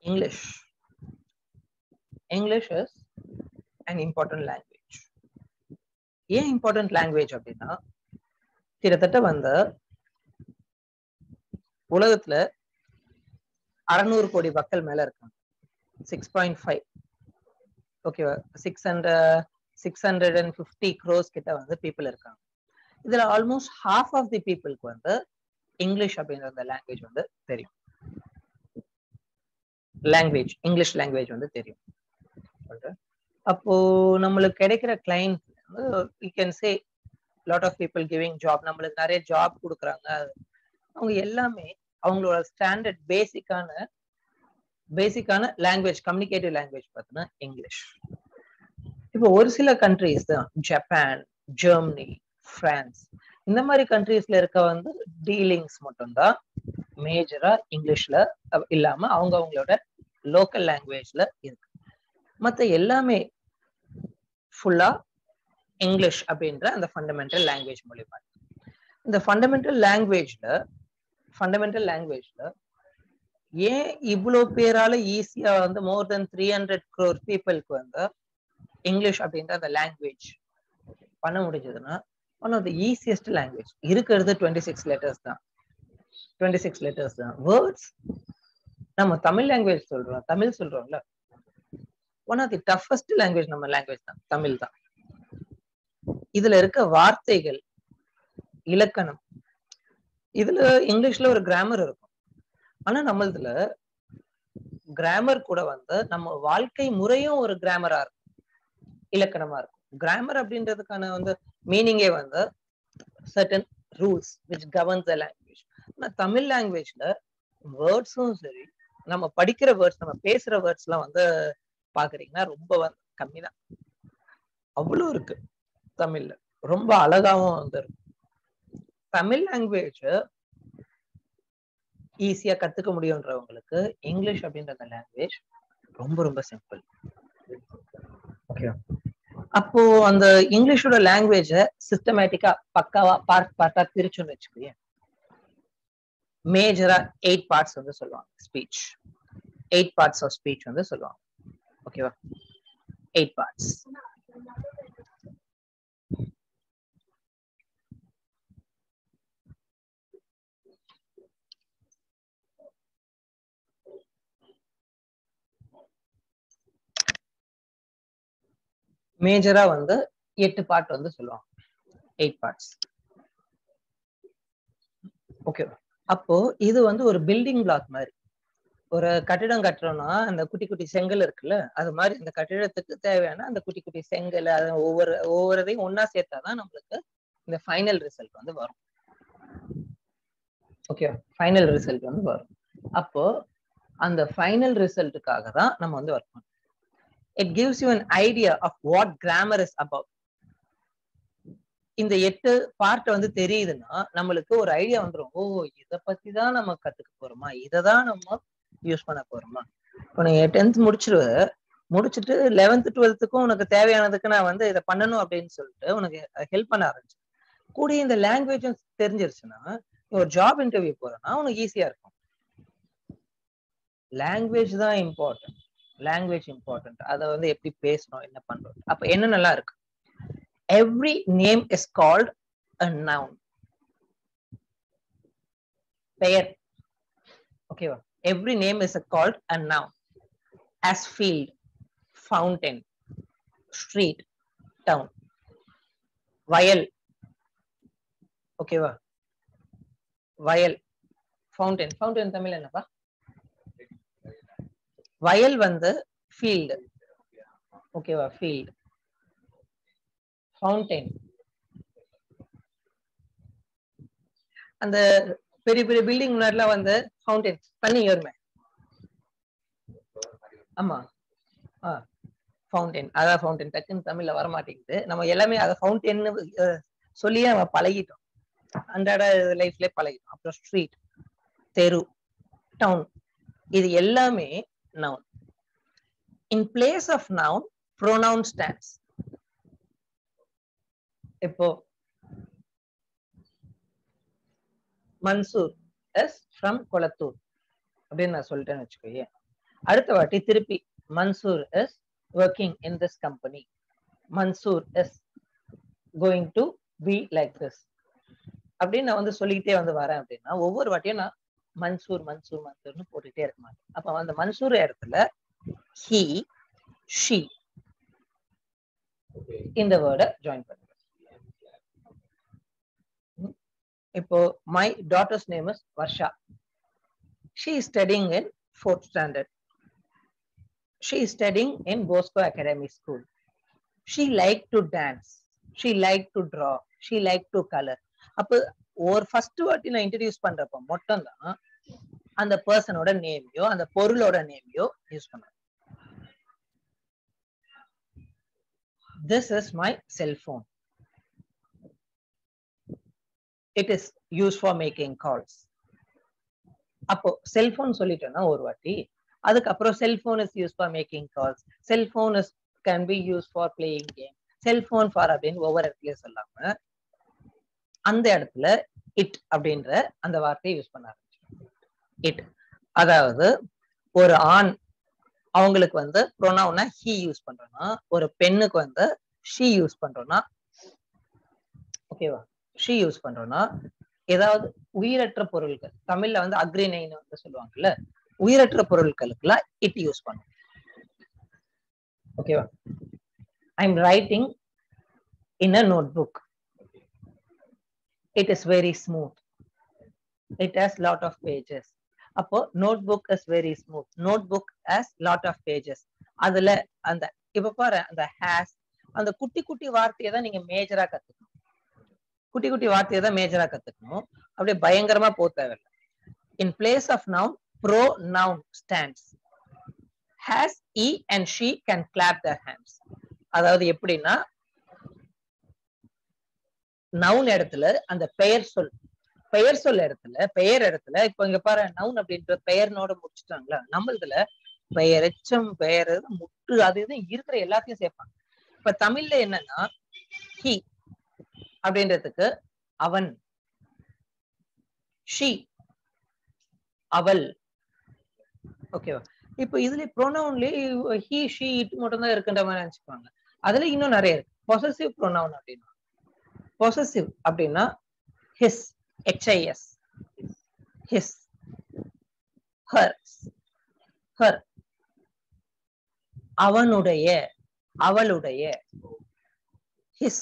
English. English is an important language. ஏன் important language அப்படின்னா கிட்டத்தட்ட வந்து உலகத்துல அறநூறு கோடி மக்கள் மேல இருக்காங்க சிக்ஸ் பாயிண்ட் ஃபைவ் ஓகேவா six hundred six hundred and fifty crores கிட்ட வந்து பீப்புள் இருக்காங்க இதுல ஆல்மோஸ்ட் ஹாஃப் ஆஃப் தி பீப்புளுக்கு வந்து இங்கிலீஷ் அப்படின்ற அந்த லாங்குவேஜ் வந்து தெரியும் லாங்குவேஜ் இங்கிலீஷ் லாங்குவேஜ் வந்து தெரியும் அப்போ நம்மளுக்கு கிடைக்கிற client we can say lot of people giving job நம்மளுக்கு நிறைய ஜாப் கொடுக்குறாங்க அவங்க எல்லாமே அவங்களோட ஸ்டாண்டர்ட் பேசிக்கான பேசிக்கான லாங்குவேஜ் கம்யூனிகேட்டிவ் லாங்குவேஜ் பார்த்தீங்கன்னா இங்கிலீஷ் இப்போ ஒரு சில கண்ட்ரிஸ் தான் ஜப்பான் ஜெர்மனி பிரான்ஸ் இந்த மாதிரி கண்ட்ரீஸ்ல இருக்க வந்து டீலிங்ஸ் மட்டும்தான் மேஜரா இங்கிலீஷ்ல இல்லாம அவங்க அவங்களோட லோக்கல் லாங்குவேஜ்ல இருக்கு மற்ற எல்லாமே ஃபுல்லா இங்கிலீஷ் அப்படின்ற அந்த ஃபண்டமெண்டல் லாங்குவேஜ் மூலியமா இந்த ஃபண்டமெண்டல் லாங்குவேஜ்ல ஃபண்டமெண்டல் லாங்குவேஜ்ல ஏன் இவ்வளோ பேரால ஈஸியா வந்து more than three hundred crore பீப்புளுக்கு வந்து இங்கிலீஷ் அப்படின்ற அந்த லாங்குவேஜ் பண்ண முடிஞ்சதுன்னா one of the easiest language இருக்கிறது டுவெண்ட்டி சிக்ஸ் லெட்டர்ஸ் தான் டுவெண்ட்டி சிக்ஸ் லெட்டர்ஸ் தான் வேர்ட்ஸ் நம்ம தமிழ் லாங்குவேஜ் சொல்றோம் தமிழ் சொல்றோம்ல one of the toughest language நம்ம லாங்குவேஜ் தான் தமிழ் தான் இதுல இருக்க வார்த்தைகள் இலக்கணம் இதுல இங்கிலீஷ்ல ஒரு கிராமர் இருக்கும் ஆனா நம்மளதுல கிராமர் கூட வந்து நம்ம வாழ்க்கை முறையும் ஒரு கிராமரா இருக்கும் இலக்கணமா இருக்கும் கிராமர் அப்படின்றதுக்கான வந்து மீனிங்கே வந்து certain rules which governs the language ஆனா தமிழ் லாங்குவேஜ்ல வேர்ட்ஸும் சரி நம்ம படிக்கிற வேர்ட்ஸ் நம்ம பேசுற வேர்ட்ஸ் எல்லாம் வந்து பாக்குறீங்கன்னா ரொம்ப வந்து கம்மி தான் அவ்வளவு இருக்கு தமிழ்ல ரொம்ப அழகாவும் வந்து இருக்கு தமிழ் லாங்குவேஜ் ஈஸியா கத்துக்க முடியும்ன்றவங்களுக்கு இங்கிலீஷ் அப்படின்ற அந்த லாங்குவேஜ் ரொம்ப ரொம்ப சிம்பிள் ஓகே அப்போ அந்த இங்கிலீஷோட லாங்குவேஜ சிஸ்டமேட்டிக்கா பக்காவா பார்ட் பார்ட்டா பிரிச்சுன்னு வச்சுக்கோங்க மேஜரா எயிட் பார்ட்ஸ் வந்து சொல்லுவாங்க speech eight parts of speech வந்து சொல்லுவாங்க ஓகேவா எயிட் பார்ட்ஸ் மேஜரா வந்து எட்டு பார்ட் வந்து சொல்லுவாங்க எயிட் பார்ட்ஸ் ஓகே அப்போ இது வந்து ஒரு பில்டிங் பிளாக் மாதிரி ஒரு கட்டிடம் கட்டுறோம்னா அந்த குட்டி குட்டி செங்கல் இருக்குல்ல அது மாதிரி இந்த கட்டிடத்துக்கு தேவையான அந்த குட்டி குட்டி செங்கல் அது ஒவ்வொரு ஒவ்வொருதையும் ஒன்னா சேர்த்தாதான் நம்மளுக்கு இந்த ஃபைனல் ரிசல்ட் வந்து வரும் ஓகே ஃபைனல் ரிசல்ட் வந்து வரும் அப்போ அந்த ஃபைனல் ரிசல்ட்டுக்காக தான் நம்ம வந்து ஒர்க் பண்ணோம் it gives you an idea of what grammar is about இந்த எட்டு பார்ட் வந்து தெரியுதுன்னா நம்மளுக்கு ஒரு ஐடியா வந்துடும் ஓ இத பத்தி தான் நம்ம கத்துக்க போறோமா இதை தான் நம்ம யூஸ் பண்ண போறோமா இப்போ நீங்க டென்த் முடிச்சிருவ முடிச்சுட்டு லெவன்த் டுவெல்த்துக்கும் உனக்கு தேவையானதுக்கு நான் வந்து இதை பண்ணணும் அப்படின்னு சொல்லிட்டு உனக்கு ஹெல்ப் பண்ண ஆரம்பிச்சு கூட இந்த லாங்குவேஜும் தெரிஞ்சிருச்சுன்னா ஒரு ஜாப் இன்டர்வியூ போறேன்னா உனக்கு ஈஸியா இருக்கும் லாங்குவேஜ் தான் இம்பார்ட்டன்ட் லாங்குவேஜ் இம்பார்ட்டன்ட் அதை வந்து எப்படி பேசணும் என்ன பண்றோம் அப்ப என்ன நல்லா இருக்கு every name is called a noun பெயர் ஓகேவா every name is called a noun as field fountain street town வயல் ஓகேவா வயல் ஃபவுண்டன் ஃபவுண்டன் தமிழ் என்னப்பா வயல் வந்து ஃபீல்டு ஓகேவா ஃபீல்டு ஃபவுண்டைன் அந்த பெரிய பெரிய பில்டிங் முன்னாடிலாம் வந்து ஃபவுண்டைன் தண்ணி ஏறுமே ஆமா ஆ ஃபவுண்டைன் அதான் ஃபவுண்டைன் டக்குன்னு தமிழ்ல வர மாட்டேங்குது நம்ம எல்லாமே அதை ஃபவுண்டைன்னு சொல்லியே நம்ம பழகிட்டோம் அன்றாட லைஃப்ல பழகிட்டோம் அப்புறம் ஸ்ட்ரீட் தெரு டவுன் இது எல்லாமே noun. In place of noun, pronoun stands. இப்போ மன்சூர் எஸ் ஃப்ரம் கொளத்தூர் அப்படின்னு நான் சொல்லிட்டேன்னு வச்சுக்கோயே அடுத்த வாட்டி திருப்பி Mansoor is working in this company Mansoor is going to be like this அப்படின்னு நான் வந்து சொல்லிக்கிட்டே வந்து வரேன் அப்படின்னா ஒவ்வொரு வாட்டியும் நான் மன்சூர் மன்சூர் மன்சூர்னு போட்டுக்கிட்டே இருக்க மாட்டேன் அப்ப அந்த மன்சூர் இடத்துல ஹி ஷி இந்த வேர்டை ஜாயின் பண்ணுங்க இப்போ my daughter's name is Varsha she is studying in fourth standard she is studying in Bosco academy school she like to dance she like to draw she like to colour அப்போ ஒரு first வாட்டி நான் introduce பண்றப்ப மட்டும் தான் அந்த பர்சனோட நேமையோ அந்த பொருளோட நேமையோ யூஸ் பண்ணுவேன் this is my cellphone it is use for making calls அப்போ செல்போன் சொல்லிட்டோம்னா ஒரு வாட்டி அதுக்கப்புறம் cellphone is use for making calls cellphone is can be use for playing game cellphone for அப்படின்னு ஒவ்வொரு இடத்துலயும் சொல்லாம அந்த இடத்துல இட் அப்படின்ற அந்த வார்த்தையை யூஸ் பண்ண ஆரம்பிச்சோம் இட் அதாவது ஒரு ஆண் அவங்களுக்கு வந்து ப்ரொனவுனா ஹி யூஸ் பண்றோம்னா ஒரு பெண்ணுக்கு வந்து ஷி யூஸ் பண்றோம்னா ஓகேவா ஷி யூஸ் பண்றோம்னா ஏதாவது உயிரற்ற பொருட்கள் தமிழ்ல வந்து அக்ரிணைன்னு வந்து சொல்லுவாங்கல்ல உயிரற்ற பொருட்களுக்குலாம் இட் யூஸ் பண்ணும் ஓகேவா I am writing in a notebook it is very smooth it has lot of pages அப்போ notebook is very smooth notebook has lot of pages அதுல அந்த இப்ப பாரு அந்த ஹேஸ் அந்த குட்டி குட்டி வார்த்தையை தான் நீங்க மேஜரா கத்துக்கணும் குட்டி குட்டி வார்த்தையை தான் மேஜரா கத்துக்கணும் அப்படியே பயங்கரமா போ தேவையில்லை in place of noun pronoun stands has he and she can clap the hands அதாவது எப்படின்னா நவுன் இடத்துல அந்த பெயர் சொல் பெயர் சொல் இடத்துல பெயர் இடத்துல இப்ப இங்க பாரு நவுன் அப்படின்ற பெயர்னோட முடிச்சுட்டாங்களா நம்மளதுல பெயர் எச்சம் பெயர் முட்டு அது இது இருக்கிற எல்லாத்தையும் சேர்ப்பாங்க இப்ப தமிழ்ல என்னன்னா ஹி அப்படின்றதுக்கு அவன் ஷி அவள் ஓகேவா இப்போ இதுல ப்ரொனவுன்லயே ஹி ஷி இட் மட்டும் தான் இருக்குன்ற மாதிரி நினைச்சுப்பாங்க அதுல இன்னும் நிறைய இருக்கு பொசசிவ் ப்ரொனவுன் அப்படின்னா பொசசிவ் அப்படின்னா his H I S his her her அவனுடைய அவளுடைய ஹிஸ்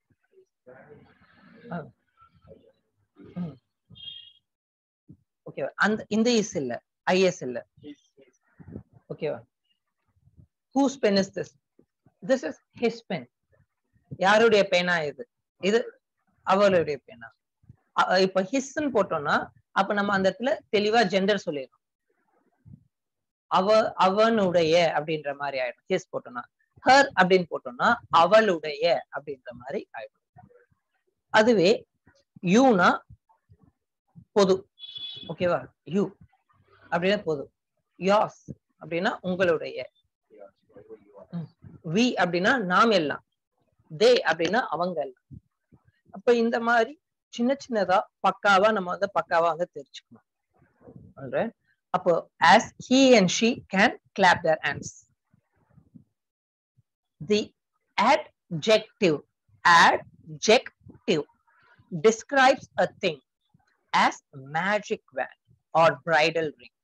ஓகேவா அந்த இந்த இஸ் இல்ல ஐஎஸ் இல்ல ஓகேவா whose pen is this this is his pen யாருடைய பேனா இது இது அவளுடைய பேனா இப்ப ஹிஸ்ன்னு போட்டோம்னா அப்ப நம்ம அந்த இடத்துல தெளிவா ஜெண்டர் சொல்லிடணும் அவ அவனுடைய அப்படின்ற மாதிரி ஆயிடும் ஹிஸ் போட்டோம்னா ஹர் அப்படின்னு போட்டோம்னா அவளுடைய அப்படின்ற மாதிரி ஆயிடும் அதுவே யூனா பொது ஓகேவா யூ அப்படின்னா பொது யாஸ் அப்படின்னா உங்களுடைய வி அப்படின்னா நாம் எல்லாம் தே அப்படின்னா அவங்க எல்லாம் அப்ப இந்த மாதிரி சின்ன சின்னதா பக்காவா நம்ம வந்து பக்காவா வந்து தெரிஞ்சுக்கணும் அப்போ as he and she can clap their hands the adjective adjective describes a thing as magic wand or bridal ring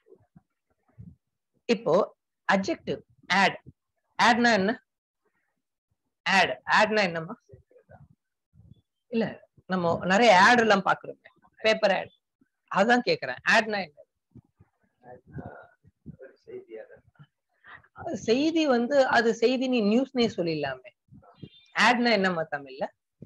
இப்போ adjective add addனா என்ன ஆட் ஆட்னா என்னம்மா இல்ல நம்ம நிறைய ஆட் எல்லாம் பாக்குறோமே பேப்பர் ஆட் அதான் கேக்குறேன் ஆட்னா என்ன செய்தி வந்து அது செய்தி நீ நியூஸ்னே சொல்லிடலாமே ஆட்னா என்னம்மா தமிழ்ல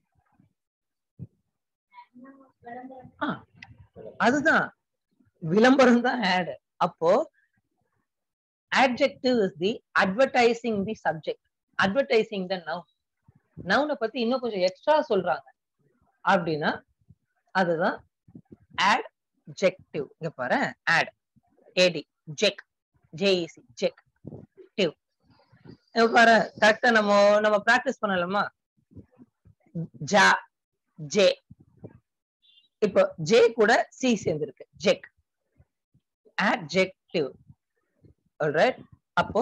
அதுதான் விளம்பரம் தான் ஆட் அப்போ adjective is the advertising the subject advertising the noun நவுனை பத்தி இன்னும் கொஞ்சம் எக்ஸ்ட்ரா சொல்றாங்க அப்படின்னா அதுதான் adjective இங்க பாரு add ad ஜெக் ஜேஇசி ஜெக் டிவ் இங்க பாரு கரெக்டா நம்ம நம்ம பிராக்டிஸ் பண்ணலாமா ஜா ஜே இப்போ ஜே கூட சி சேர்ந்திருக்கு ஜெக் adjective ரைட் அப்போ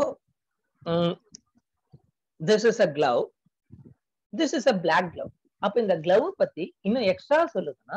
this is a glove this is a black glove அப்ப இந்த கிளவ் பத்தி இன்னும் எக்ஸ்ட்ரா சொல்லுதுன்னா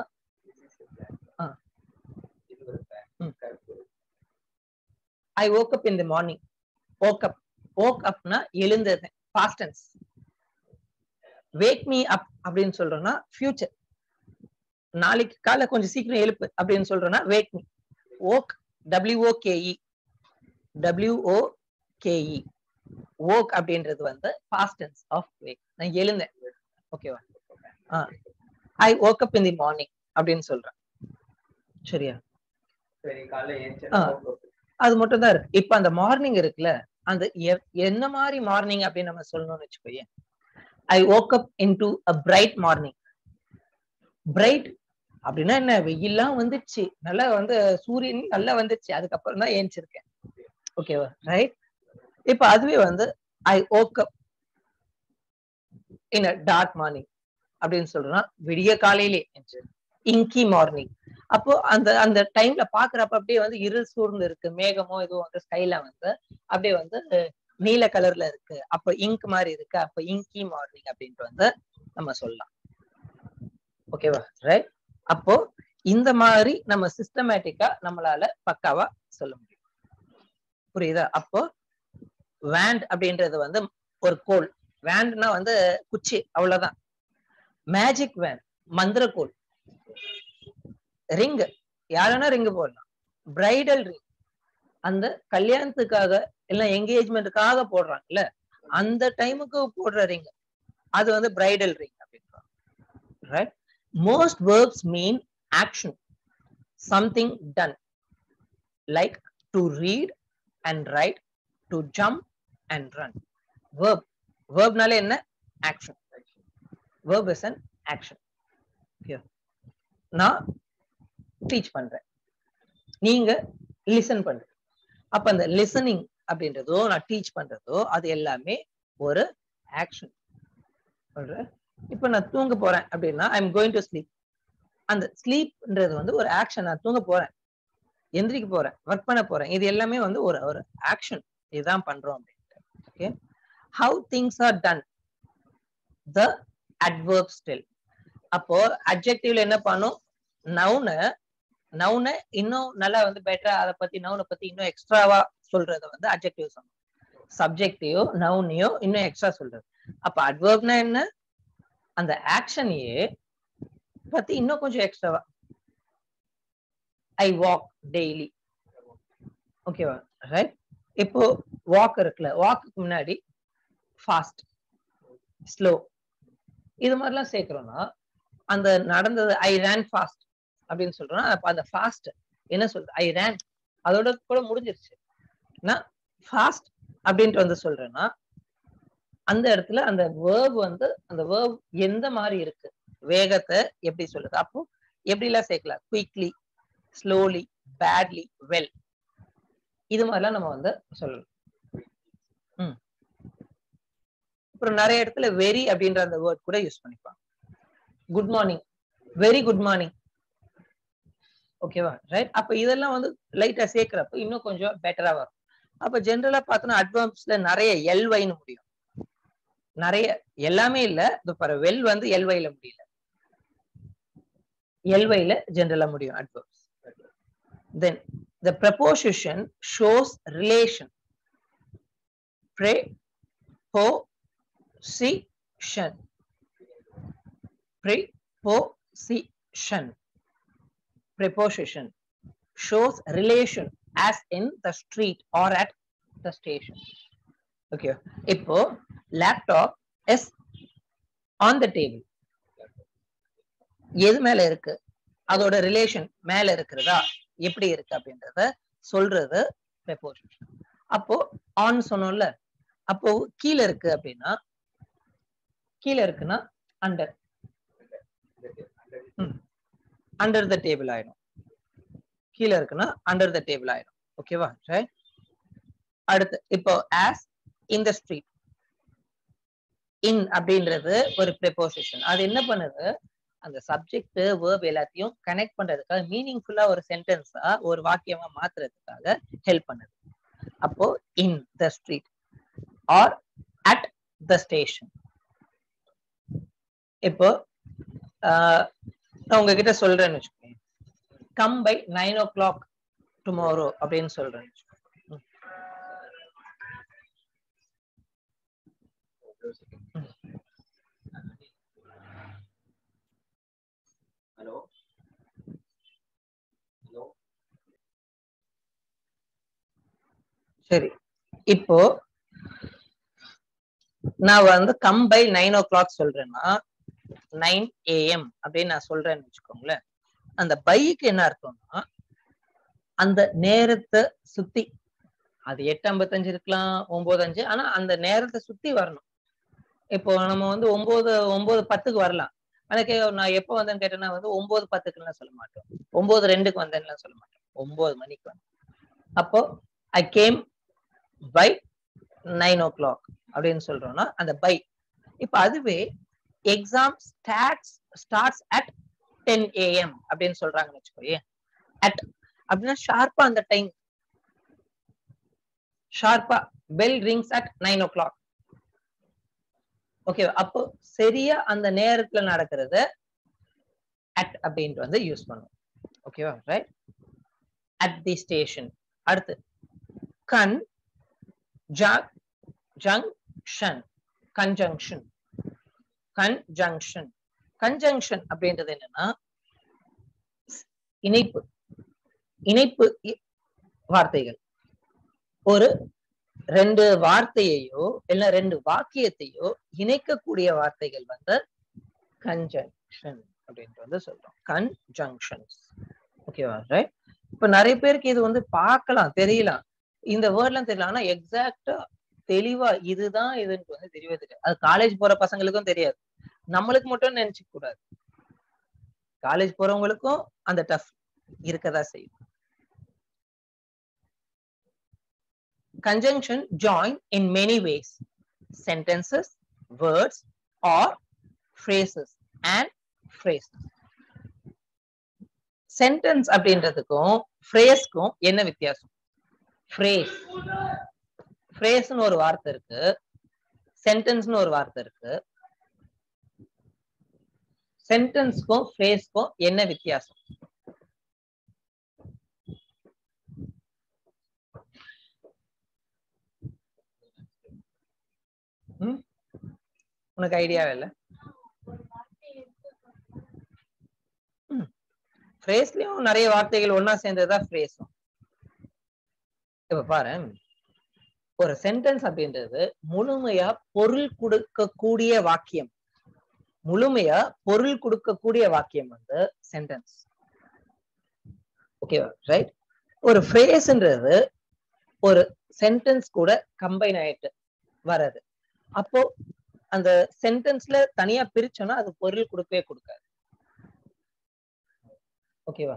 ஐ woke up in the morning woke up woke upனா எழுந்தது past tense wake me up அப்படின்னு சொல்றோம்னா future நாளைக்கு காலை கொஞ்சம் சீக்கிரம் எழுப்பு அப்படின்னு சொல்றோம்னா wake me woke w o k e w o k e woke அப்படின்றது வந்து past tense of wake நான் எழுந்தேன் ஓகேவா ஆ ஐ woke up in the morning அப்படின்னு சொல்றேன் சரியா சரி காலைல ஆ. ஏஞ்சா அது மட்டும் தான் இருக்கு இப்ப அந்த மார்னிங் இருக்குல்ல அந்த எ- என்ன மாதிரி மார்னிங் அப்படின்னு நம்ம சொல்லணும்னு வச்சுக்கோயேன் I woke up into a bright morning bright அப்படின்னா என்ன வெயில்லாம் வந்துச்சு நல்லா வந்து சூரியன் நல்லா வந்துச்சு அதுக்கப்புறம் தான் ஏஞ்சிருக்கேன் ஓகேவா ரைட் இப்ப அதுவே வந்து I woke up in a dark morning அப்படின்னு சொல்றோம்னா விடிய காலையிலே இங்கி மார்னிங் அப்போ அந்த அந்த டைம்ல பாக்குறப்ப அப்படியே வந்து இருள் சூழ்ந்து இருக்கு மேகமோ எதுவும் வந்து ஸ்கைல வந்து அப்படியே வந்து நீல கலர்ல இருக்கு அப்ப இங்க் மாதிரி இருக்கு அப்ப இங்கி மார்னிங் அப்படின்ட்டு வந்து நம்ம சொல்லலாம் ஓகேவா ரைட் அப்போ இந்த மாதிரி நம்ம சிஸ்டமேட்டிக்கா நம்மளால பக்காவா சொல்ல முடியும் புரியுதா அப்போ வேண்ட் அப்படின்றது வந்து ஒரு கோல் வேண்ட்னா வந்து குச்சி அவ்வளவுதான் மேஜிக் வேண்ட் மந்திரக்கோல் ரிங் யாருன்னா ரிங் போடலாம் பிரைடல் ரிங் அந்த கல்யாணத்துக்காக இல்ல என்கேஜ்மெண்ட்டுக்காக போடுறாங்கல்ல அந்த டைமுக்கு போடுற ரிங் அது வந்து பிரைடல் ரிங் அப்படின்றாங்க right most verbs mean action something done like to read and write to jump and run verb வேர்ப்னால என்ன action verb is an action நான் டீச் பண்றேன் நீங்க லிசன் பண்றீங்க அப்ப அந்த லிசனிங் அப்படின்றதோ நான் டீச் பண்றதோ அது எல்லாமே ஒரு ஆக்ஷன் இப்ப நான் தூங்க போறேன் அப்படின்னா I am going to sleep அந்த ஸ்லீப்ன்றது வந்து ஒரு ஆக்ஷன் நான் தூங்க போறேன் எந்திரிக்க போறேன் ஒர்க் பண்ண போறேன் இது எல்லாமே வந்து ஒரு ஒரு ஆக்ஷன் இதுதான் பண்றோம் அப்படின்ட்டு okay how things are done the adverb still அப்போ அப்ஜெக்டிவ்ல என்ன பண்ணும் நவுன நவுனை இன்னும் நல்லா வந்து பெட்டரா அதை பத்தி நவுனை பத்தி இன்னும் எக்ஸ்ட்ராவா சொல்றத வந்து அப்ஜெக்டிவ் சொல்லணும் சப்ஜெக்டையோ நவுனையோ இன்னும் எக்ஸ்ட்ரா சொல்றது அப்ப அட்வர்ப்னா என்ன அந்த ஆக்ஷனையே பத்தி இன்னும் கொஞ்சம் எக்ஸ்ட்ராவா ஐ வாக் டெய்லி ஓகேவா ரைட் இப்போ வாக் இருக்குல்ல வாக்குக்கு முன்னாடி ஃபாஸ்ட் ஸ்லோ இது மாதிரிலாம் சேர்க்கிறோம்னா அந்த நடந்தது ஐ ரேன் ஃபாஸ்ட் அப்படின்னு சொல்றோம்னா அப்ப அந்த ஃபாஸ்ட் என்ன சொல்றது ஐ ரேன் அதோட கூட முடிஞ்சிருச்சு நான் ஃபாஸ்ட் அப்படின்ட்டு வந்து சொல்றேன்னா அந்த இடத்துல அந்த வேர்ப் வந்து அந்த வேர்ப் எந்த மாதிரி இருக்கு வேகத்தை எப்படி சொல்லுது அப்போ எப்படிலாம் சேர்க்கலாம் குயிக்லி ஸ்லோலி பேட்லி வெல் இது மாதிரிலாம் நம்ம வந்து சொல்லலாம் ம் அப்புறம் நிறைய இடத்துல வெரி அப்படின்ற அந்த வேர்ட் கூட யூஸ் பண்ணிப்பாங்க good morning very good morning ஓகேவா ரைட் அப்ப இதெல்லாம் வந்து லைட்டா சேர்க்கிறப்ப இன்னும் கொஞ்சம் பெட்டரா வரும் அப்ப ஜென்ரலா பார்த்தோம்னா அட்வான்ஸ்ல நிறைய எல்வைன்னு முடியும் நிறைய எல்லாமே இல்ல இது பாரு வெல் வந்து எல்வைல முடியல எல்வைல ஜென்ரலா முடியும் adverbs then the preposition shows relation preposition preposition preposition shows relation as in the street or at the station okay இப்போ laptop is on the table எது மேல இருக்கு அதோட ரிலேஷன் மேல இருக்கிறதா எப்படி இருக்கு அப்படின்றத சொல்றது preposition அப்போ ஆன் சொன்னோம்ல அப்போ கீழே இருக்கு அப்படின்னா கீழே இருக்குன்னா அண்டர் அண்டர் த டேபிள் ஆயிடும் கீழே இருக்குன்னா அண்டர் த டேபிள் ஆயிடும் ஓகேவா ரைட் அடுத்து இப்போ ஆஸ் இந்த ஸ்ட்ரீட் இன் அப்படின்றது ஒரு ப்ரெப்போசிஷன் அது என்ன பண்ணுது அந்த சப்ஜெக்ட் வேர்ப் எல்லாத்தையும் கனெக்ட் பண்றதுக்காக மீனிங்ஃபுல்லா ஒரு சென்டென்ஸா ஒரு வாக்கியமா மாத்துறதுக்காக ஹெல்ப் பண்ணுது அப்போ in the street or at the station இப்போ ஆஹ், நான் உங்ககிட்ட சொல்றேன்னு வச்சுக்கோங்க come by nine o'clock tomorrow அப்படின்னு சொல்றேன் ம். ஹலோ ஹலோ சரி இப்போ நான் வந்து come by nine o'clock சொல்றேன்னா நைன் ஏஎம் அப்படின்னு நான் சொல்றேன்னு வச்சுக்கோங்களேன் அந்த பைக்கு என்ன அர்த்தம்னா அந்த நேரத்தை சுத்தி அது எட்டு ஐம்பத்தஞ்சு இருக்கலாம் ஒன்பது அஞ்சு ஆனா அந்த நேரத்தை சுத்தி வரணும் இப்போ நம்ம வந்து ஒன்பது ஒன்பது பத்துக்கு வரலாம் எனக்கு நான் எப்போ வந்தேன்னு கேட்டேன்னா வந்து ஒன்பது பத்துக்குலாம் சொல்ல மாட்டோம் ஒன்பது ரெண்டுக்கு வந்தேன்னுலாம் சொல்ல மாட்டோம் ஒன்பது மணிக்கு வந்தேன் அப்போ I came by nine o'clock அப்படின்னு சொல்றோம்னா அந்த பை இப்போ அதுவே exam starts starts at ten AM அப்படின்னு சொல்றாங்கன்னு வச்சுக்கோயே அட் அப்படின்னா ஷார்ப்பா அந்த டைம் ஷார்ப்பா bell rings at nine o'clock okay அப்போ சரியா அந்த நேரத்துல நடக்கிறது அட் அப்படின்ட்டு வந்து யூஸ் பண்ணுவோம் ஓகேவா ரைட் அட் தி ஸ்டேஷன் அடுத்து conjunction conjunction conjunction conjunction அப்படின்றது என்னன்னா இணைப்பு இணைப்பு இ- வார்த்தைகள் ஒரு ரெண்டு வார்த்தையையோ இல்ல ரெண்டு வாக்கியத்தையோ இணைக்கக்கூடிய வார்த்தைகள் வந்து கன்ஜங்ஷன் அப்படின்ட்டு வந்து சொல்றோம் கன்ஜங்ஷன்ஸ் ஓகேவா ரைட் இப்ப நிறைய பேருக்கு இது வந்து பார்க்கலாம் தெரியலாம் இந்த வேர்ட்லாம் தெரியல ஆனா எக்ஸாக்டா தெளிவா இதுதான் இதுன்னு வந்து தெரியவே தெரியாது அது காலேஜ் போற பசங்களுக்கும் தெரியாது நம்மளுக்கு மட்டும் நினைச்சுக்க கூடாது காலேஜ் போறவங்களுக்கும் அந்த டஃப் இருக்கதா செய்யும் conjunction join in many ways sentences words or phrases and phrases sentence அப்படின்றதுக்கும் phrase-க்கும் என்ன வித்தியாசம் phrase phrase-னு ஒரு வார்த்தை இருக்கு sentence-னு ஒரு வார்த்தை இருக்கு sentence-க்கும் phrase-க்கும் என்ன வித்தியாசம் ம்? உனக்கு ஐடியாவே இல்ல ஃப்ரேஸ்லயும் நிறைய வார்த்தைகள் ஒண்ணா சேர்ந்ததுதான் ஃப்ரேஸும் இப்ப பாரு ஒரு சென்டென்ஸ் அப்படின்றது முழுமையா பொருள் கொடுக்கக்கூடிய வாக்கியம் முழுமையா பொருள் கொடுக்கக்கூடிய வாக்கியம் வந்து சென்டென்ஸ் ஓகேவா ரைட் ஒரு ஃப்ரேஸ்ன்றது ஒரு சென்டென்ஸ் கூட கம்பைன் ஆயிட்டு வர்றது அப்போ அந்த சென்டென்ஸ்ல தனியா பிரிச்சோம்னா அது பொருள் கொடுக்கவே கொடுக்காது ஓகேவா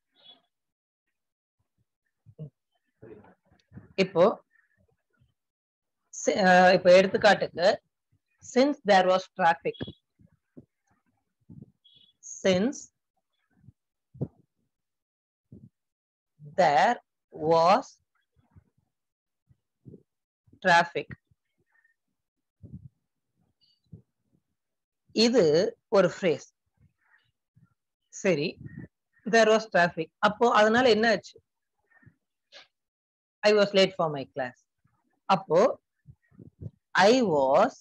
இப்போ சி- அஹ் இப்போ எடுத்துக்காட்டுக்கு since there was traffic since there was traffic இது ஒரு phrase சரி there was traffic அப்போ அதனால என்ன ஆச்சு I was late for my class அப்போ I was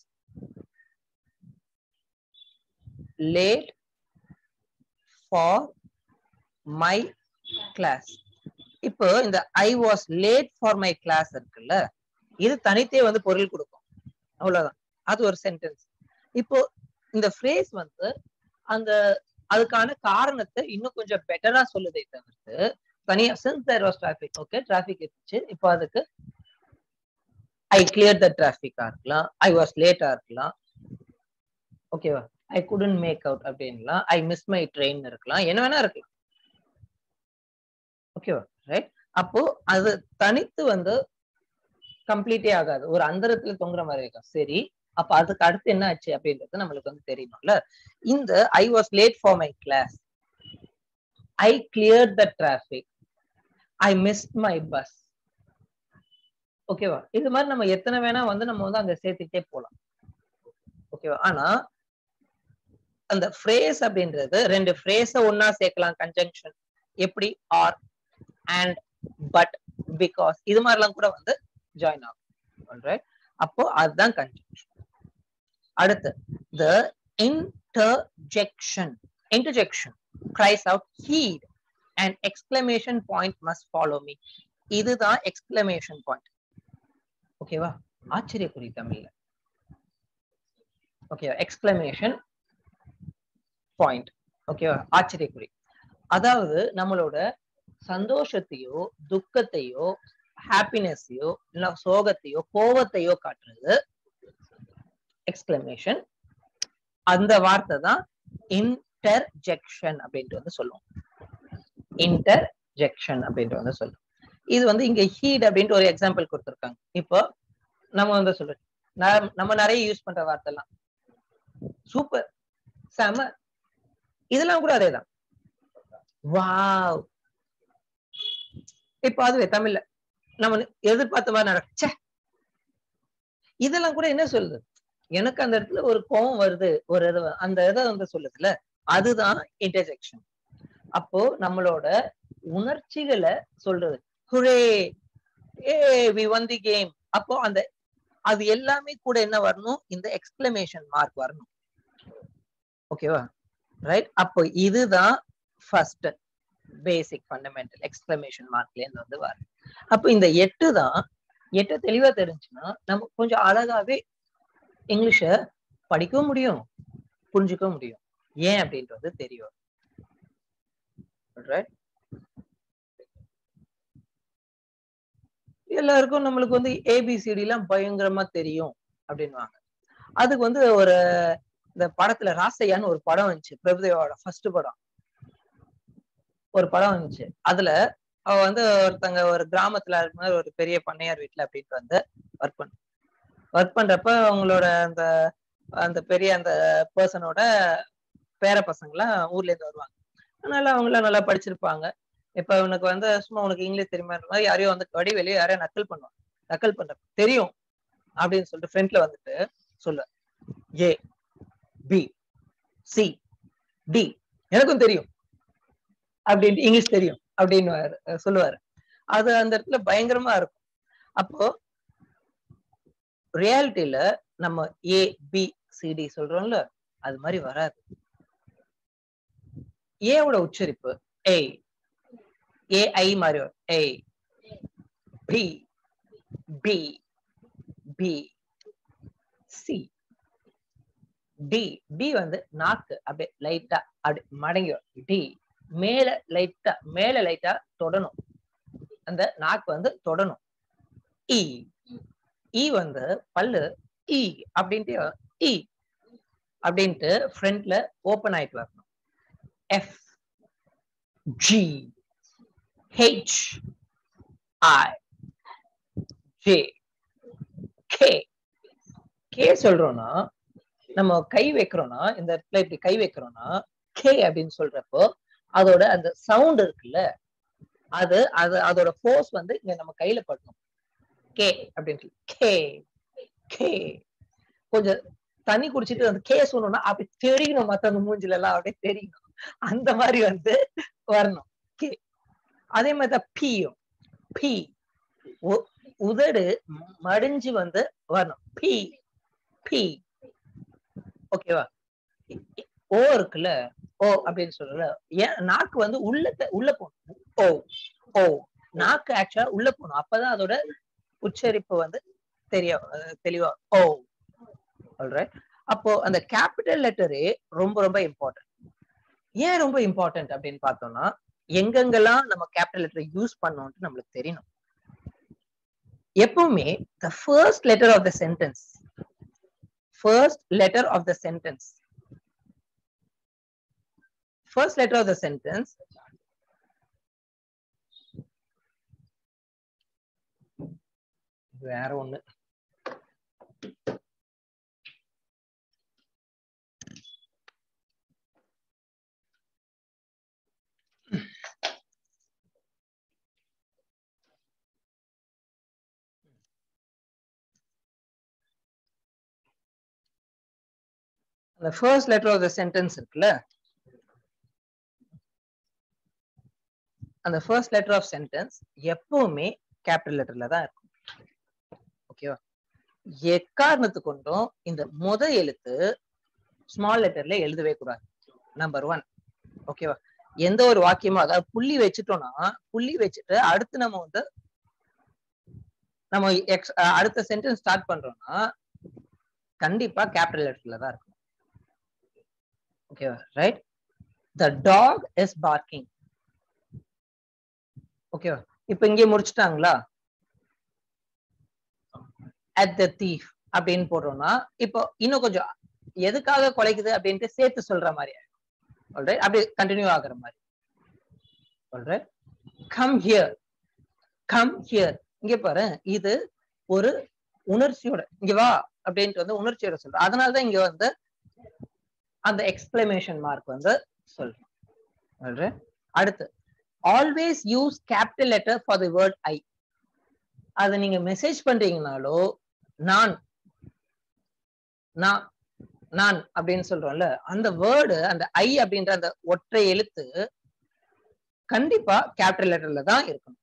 late for my class இப்போ இந்த I was late for my class இருக்குல்ல இது தனித்தே வந்து பொருள் கொடுக்கும் அவ்வளவுதான் அது ஒரு சென்டென்ஸ் இப்போ இந்த phrase வந்து அந்த அதுக்கான காரணத்தை இன்னும் கொஞ்சம் பெட்டரா சொல்லுதே தவிர்த்து தனியா since there was traffic okay traffic இருந்துச்சு இப்போ அதுக்கு ஐ கிளியர் த டிராபிக்கா இருக்கலாம் ஐ வாஸ் லேட்டா இருக்கலாம் ஓகேவா ஐ குடன் மேக் அவுட் அப்படின்லாம் ஐ மிஸ் மை ட்ரெயின் இருக்கலாம் என்ன வேணா இருக்கலாம் ஓகேவா ரைட் அப்போ அது தனித்து வந்து கம்ப்ளீட்டே ஆகாது ஒரு அந்தரத்துல தொங்குற மாதிரி இருக்கும் சரி அப்ப அதுக்கு அடுத்து என்ன ஆச்சு அப்படின்றது நம்மளுக்கு வந்து தெரியணும்ல இந்த I was late for my class I clear the traffic I missed my bus ஓகேவா இது மாதிரி நம்ம எத்தனை வேணா வந்து நம்ம வந்து அங்க சேர்த்துக்கிட்டே போலாம் ஓகேவா ஆனா அந்த ஃப்ரேஸ் அப்படின்றது ரெண்டு ஃப்ரேஸ ஒன்னா சேர்க்கலாம் கன்ஜங்ஷன் எப்படி ஆர் அண்ட் பட் பிகாஸ் இது மாதிரிலாம் கூட வந்து ஜாயின் ஆகும் ரைட் அப்போ அதுதான் கன்ஜங்ஷன் அடுத்து the interjection interjection cries out heat and exclamation point must follow me இதுதான் எக்ஸ்கிளமேஷன் பாயிண்ட் ஓகேவா ஆச்சரியக்குறி தமிழ்ல ஓகேவா எக்ஸ்கிளமேஷன் பாயிண்ட் ஓகேவா ஆச்சரியக்குறி அதாவது நம்மளோட சந்தோஷத்தையோ துக்கத்தையோ ஹாப்பினஸையோ இல்ல சோகத்தையோ கோவத்தையோ காட்டுறது எக்ஸ்கிளமேஷன் அந்த வார்த்தை தான் இன்டர்ஜெக்ஷன் அப்படின்ட்டு வந்து சொல்லுவோம் இன்டர்ஜெக்ஷன் அப்படின்ட்டு வந்து சொல்லுவோம் இது வந்து இங்க ஹீட் அப்படின்ட்டு ஒரு எக்ஸாம்பிள் கொடுத்துருக்காங்க இப்போ நம்ம வந்து சொல்றோம் நம்ம நிறைய யூஸ் பண்ற வார்த்தை எல்லாம் சூப்பர் செம இதெல்லாம் கூட அதேதான் வாவ் இப்ப அதுவே தமிழ்ல நம்ம எதிர்பார்த்த மாதிரி நடச்ச இதெல்லாம் கூட என்ன சொல்லுது எனக்கு அந்த இடத்துல ஒரு கோவம் வருது ஒரு இது அந்த இதை வந்து சொல்லுதுல அதுதான் இன்டர்ஜெக்ஷன் அப்போ நம்மளோட உணர்ச்சிகளை சொல்றது ஹுரே ஏ வி ஒன் தி கேம் அப்போ அந்த அது எல்லாமே கூட என்ன வரணும் இந்த எக்ஸ்பிளமேஷன் மார்க் வரணும் ஓகேவா ரைட் அப்போ இதுதான் ஃபர்ஸ்ட் பேசிக் ஃபண்டமெண்டல் எக்ஸ்பிளமேஷன் மார்க்ல இருந்து வந்து வரும் அப்போ இந்த எட்டு தான் எட்டு தெளிவா தெரிஞ்சுன்னா நம்ம கொஞ்சம் அழகாவே இங்கிலீஷ படிக்கவும் முடியும் புரிஞ்சுக்கவும் முடியும் ஏன் அப்படின்றது தெரியும் ரைட் எல்லாருக்கும் நம்மளுக்கு வந்து ஏபிசிடி எல்லாம் பயங்கரமா தெரியும் அப்படின்வாங்க அதுக்கு வந்து ஒரு இந்த படத்துல ராசையான்னு ஒரு படம் வந்துச்சு பிரபுதேவாவோட ஃபர்ஸ்ட் படம் ஒரு படம் வந்துச்சு அதுல அவ வந்து ஒருத்தங்க ஒரு கிராமத்துல இருக்கும்போது ஒரு பெரிய பண்ணையார் வீட்டுல அப்படின்ட்டு வந்து ஒர்க் பண்ண ஒர்க் பண்றப்ப அவங்களோட அந்த அந்த பெரிய அந்த பர்சனோட பேர பசங்களாம் ஊர்ல இருந்து வருவாங்க அதனால அவங்களாம் நல்லா படிச்சிருப்பாங்க இப்ப உனக்கு வந்து சும்மா உனக்கு இங்கிலீஷ் தெரியுமா மாதிரி யாரையோ வந்து வடி வெளியே யாரையோ நக்கல் பண்ணுவாங்க நக்கல் பண்ற தெரியும் அப்படின்னு சொல்லிட்டு ஃப்ரெண்ட்ல வந்துட்டு சொல்லு ஏ பி சி டி எனக்கும் தெரியும் அப்படின்ட்டு இங்கிலீஷ் தெரியும் அப்படின்னு சொல்லுவாரு அது அந்த இடத்துல பயங்கரமா இருக்கும் அப்போ ரியாலிட்டியில நம்ம ஏ பி சிடி சொல்றோம்ல அது மாதிரி வராது ஏவோட உச்சரிப்பு ஏய் ஏஐ மாதிரி வரும் A B B B C D D வந்து நாக்கு அப்படியே லைட்டா அப்படி மடங்கி டி மேல லைட்டா மேல லைட்டா தொடணும் அந்த நாக்கு வந்து தொடணும் இ இ வந்து பல்லு இ அப்படின்ட்டு இ அப்படின்ட்டு ஃப்ரண்ட்ல ஓப்பன் ஆயிட்டு வரணும் F G H I J K K சொல்றோம்னா நம்ம கை வைக்கிறோம்னா இந்த இடத்துல இப்படி கை வைக்கிறோம்னா கே அப்படின்னு சொல்றப்போ அதோட அந்த சவுண்ட் இருக்குல்ல அது அது அதோட ஃபோர்ஸ் வந்து இங்க நம்ம கையில படணும் கே அப்படின்னு கே கே கொஞ்சம் தண்ணி குடிச்சிட்டு அந்த கே சொன்னோம்னா அப்படி தெரியணும் மத்தவங்க மூஞ்சில எல்லாம் அப்படியே தெரியணும் அந்த மாதிரி வந்து வரணும் கே அதே மாதிரிதான் பியும் பி உதடு மடிஞ்சு வந்து வரணும் பி பி ஓகேவா ஓ இருக்குல்ல ஓ அப்படின்னு சொல்றல ஏன் நாக்கு வந்து உள்ள உள்ள போகணும் ஓ ஓ நாக்கு ஆக்சுவலா உள்ள போகணும் அப்பதான் அதோட உச்சரிப்பு வந்து தெரிய தெளிவா ஓ சொல்றேன் அப்போ அந்த கேபிட்டல் லெட்டரே ரொம்ப ரொம்ப இம்பார்ட்டன்ட் ஏன் ரொம்ப இம்பார்ட்டன்ட் அப்படின்னு பார்த்தோம்னா எங்கெங்கெல்லாம் நம்ம கேபிட்டல் லெட்டர் யூஸ் பண்ணோம்னு நம்மளுக்கு தெரியணும் எப்பவுமே the first letter of the sentence first letter of the sentence first letter of the sentence வேற ஒண்ணு அந்த first letter of the sentence இருக்குல்ல அந்த ஃபர்ஸ்ட் லெட்டர் ஆஃப் சென்டென்ஸ் எப்பவுமே கேபிட்டல் லெட்டர்ல தான் இருக்கும் ஓகேவா எக்காரணத்து கொண்டும் இந்த முத எழுத்து ஸ்மால் லெட்டர்ல எழுதவே கூடாது நம்பர் ஒன் ஓகேவா எந்த ஒரு வாக்கியமும் அதாவது புள்ளி வச்சுட்டோம்னா புள்ளி வச்சுட்டு அடுத்து நம்ம வந்து நம்ம எக்ஸ் அடுத்த சென்டென்ஸ் ஸ்டார்ட் பண்றோம்னா கண்டிப்பா கேபிட்டல் லெட்டர்ல தான் இருக்கும் ஓகேவா right the dog is barking ஓகேவா இப்ப இங்கே முடிச்சுட்டாங்களா அட் த தீஃப் அப்படின்னு போடுறோம்னா இப்போ இன்னும் கொஞ்சம் எதுக்காக குலைக்குது அப்படின்ட்டு சேர்த்து சொல்ற மாதிரி ஆல்ரைட் அப்படி கண்டினியூ ஆகுற மாதிரி alright come here come here இங்க பாரு இது ஒரு உணர்ச்சியோட இங்க வா அப்படின்ட்டு வந்து உணர்ச்சியோட சொல்றோம் அதனாலதான் இங்க வந்து அந்த எக்ஸ்பிளமேஷன் மார்க் வந்து சொல்றோம் அடுத்து always use capital letter for the word I அதை நீங்க மெசேஜ் பண்றீங்கனாலோ நான் நான் நான் அப்படின்னு சொல்றோம்ல அந்த வேர்டு அந்த ஐ அப்படின்ற அந்த ஒற்றை எழுத்து கண்டிப்பா கேபிட்டல் லெட்டர்ல தான் இருக்கணும்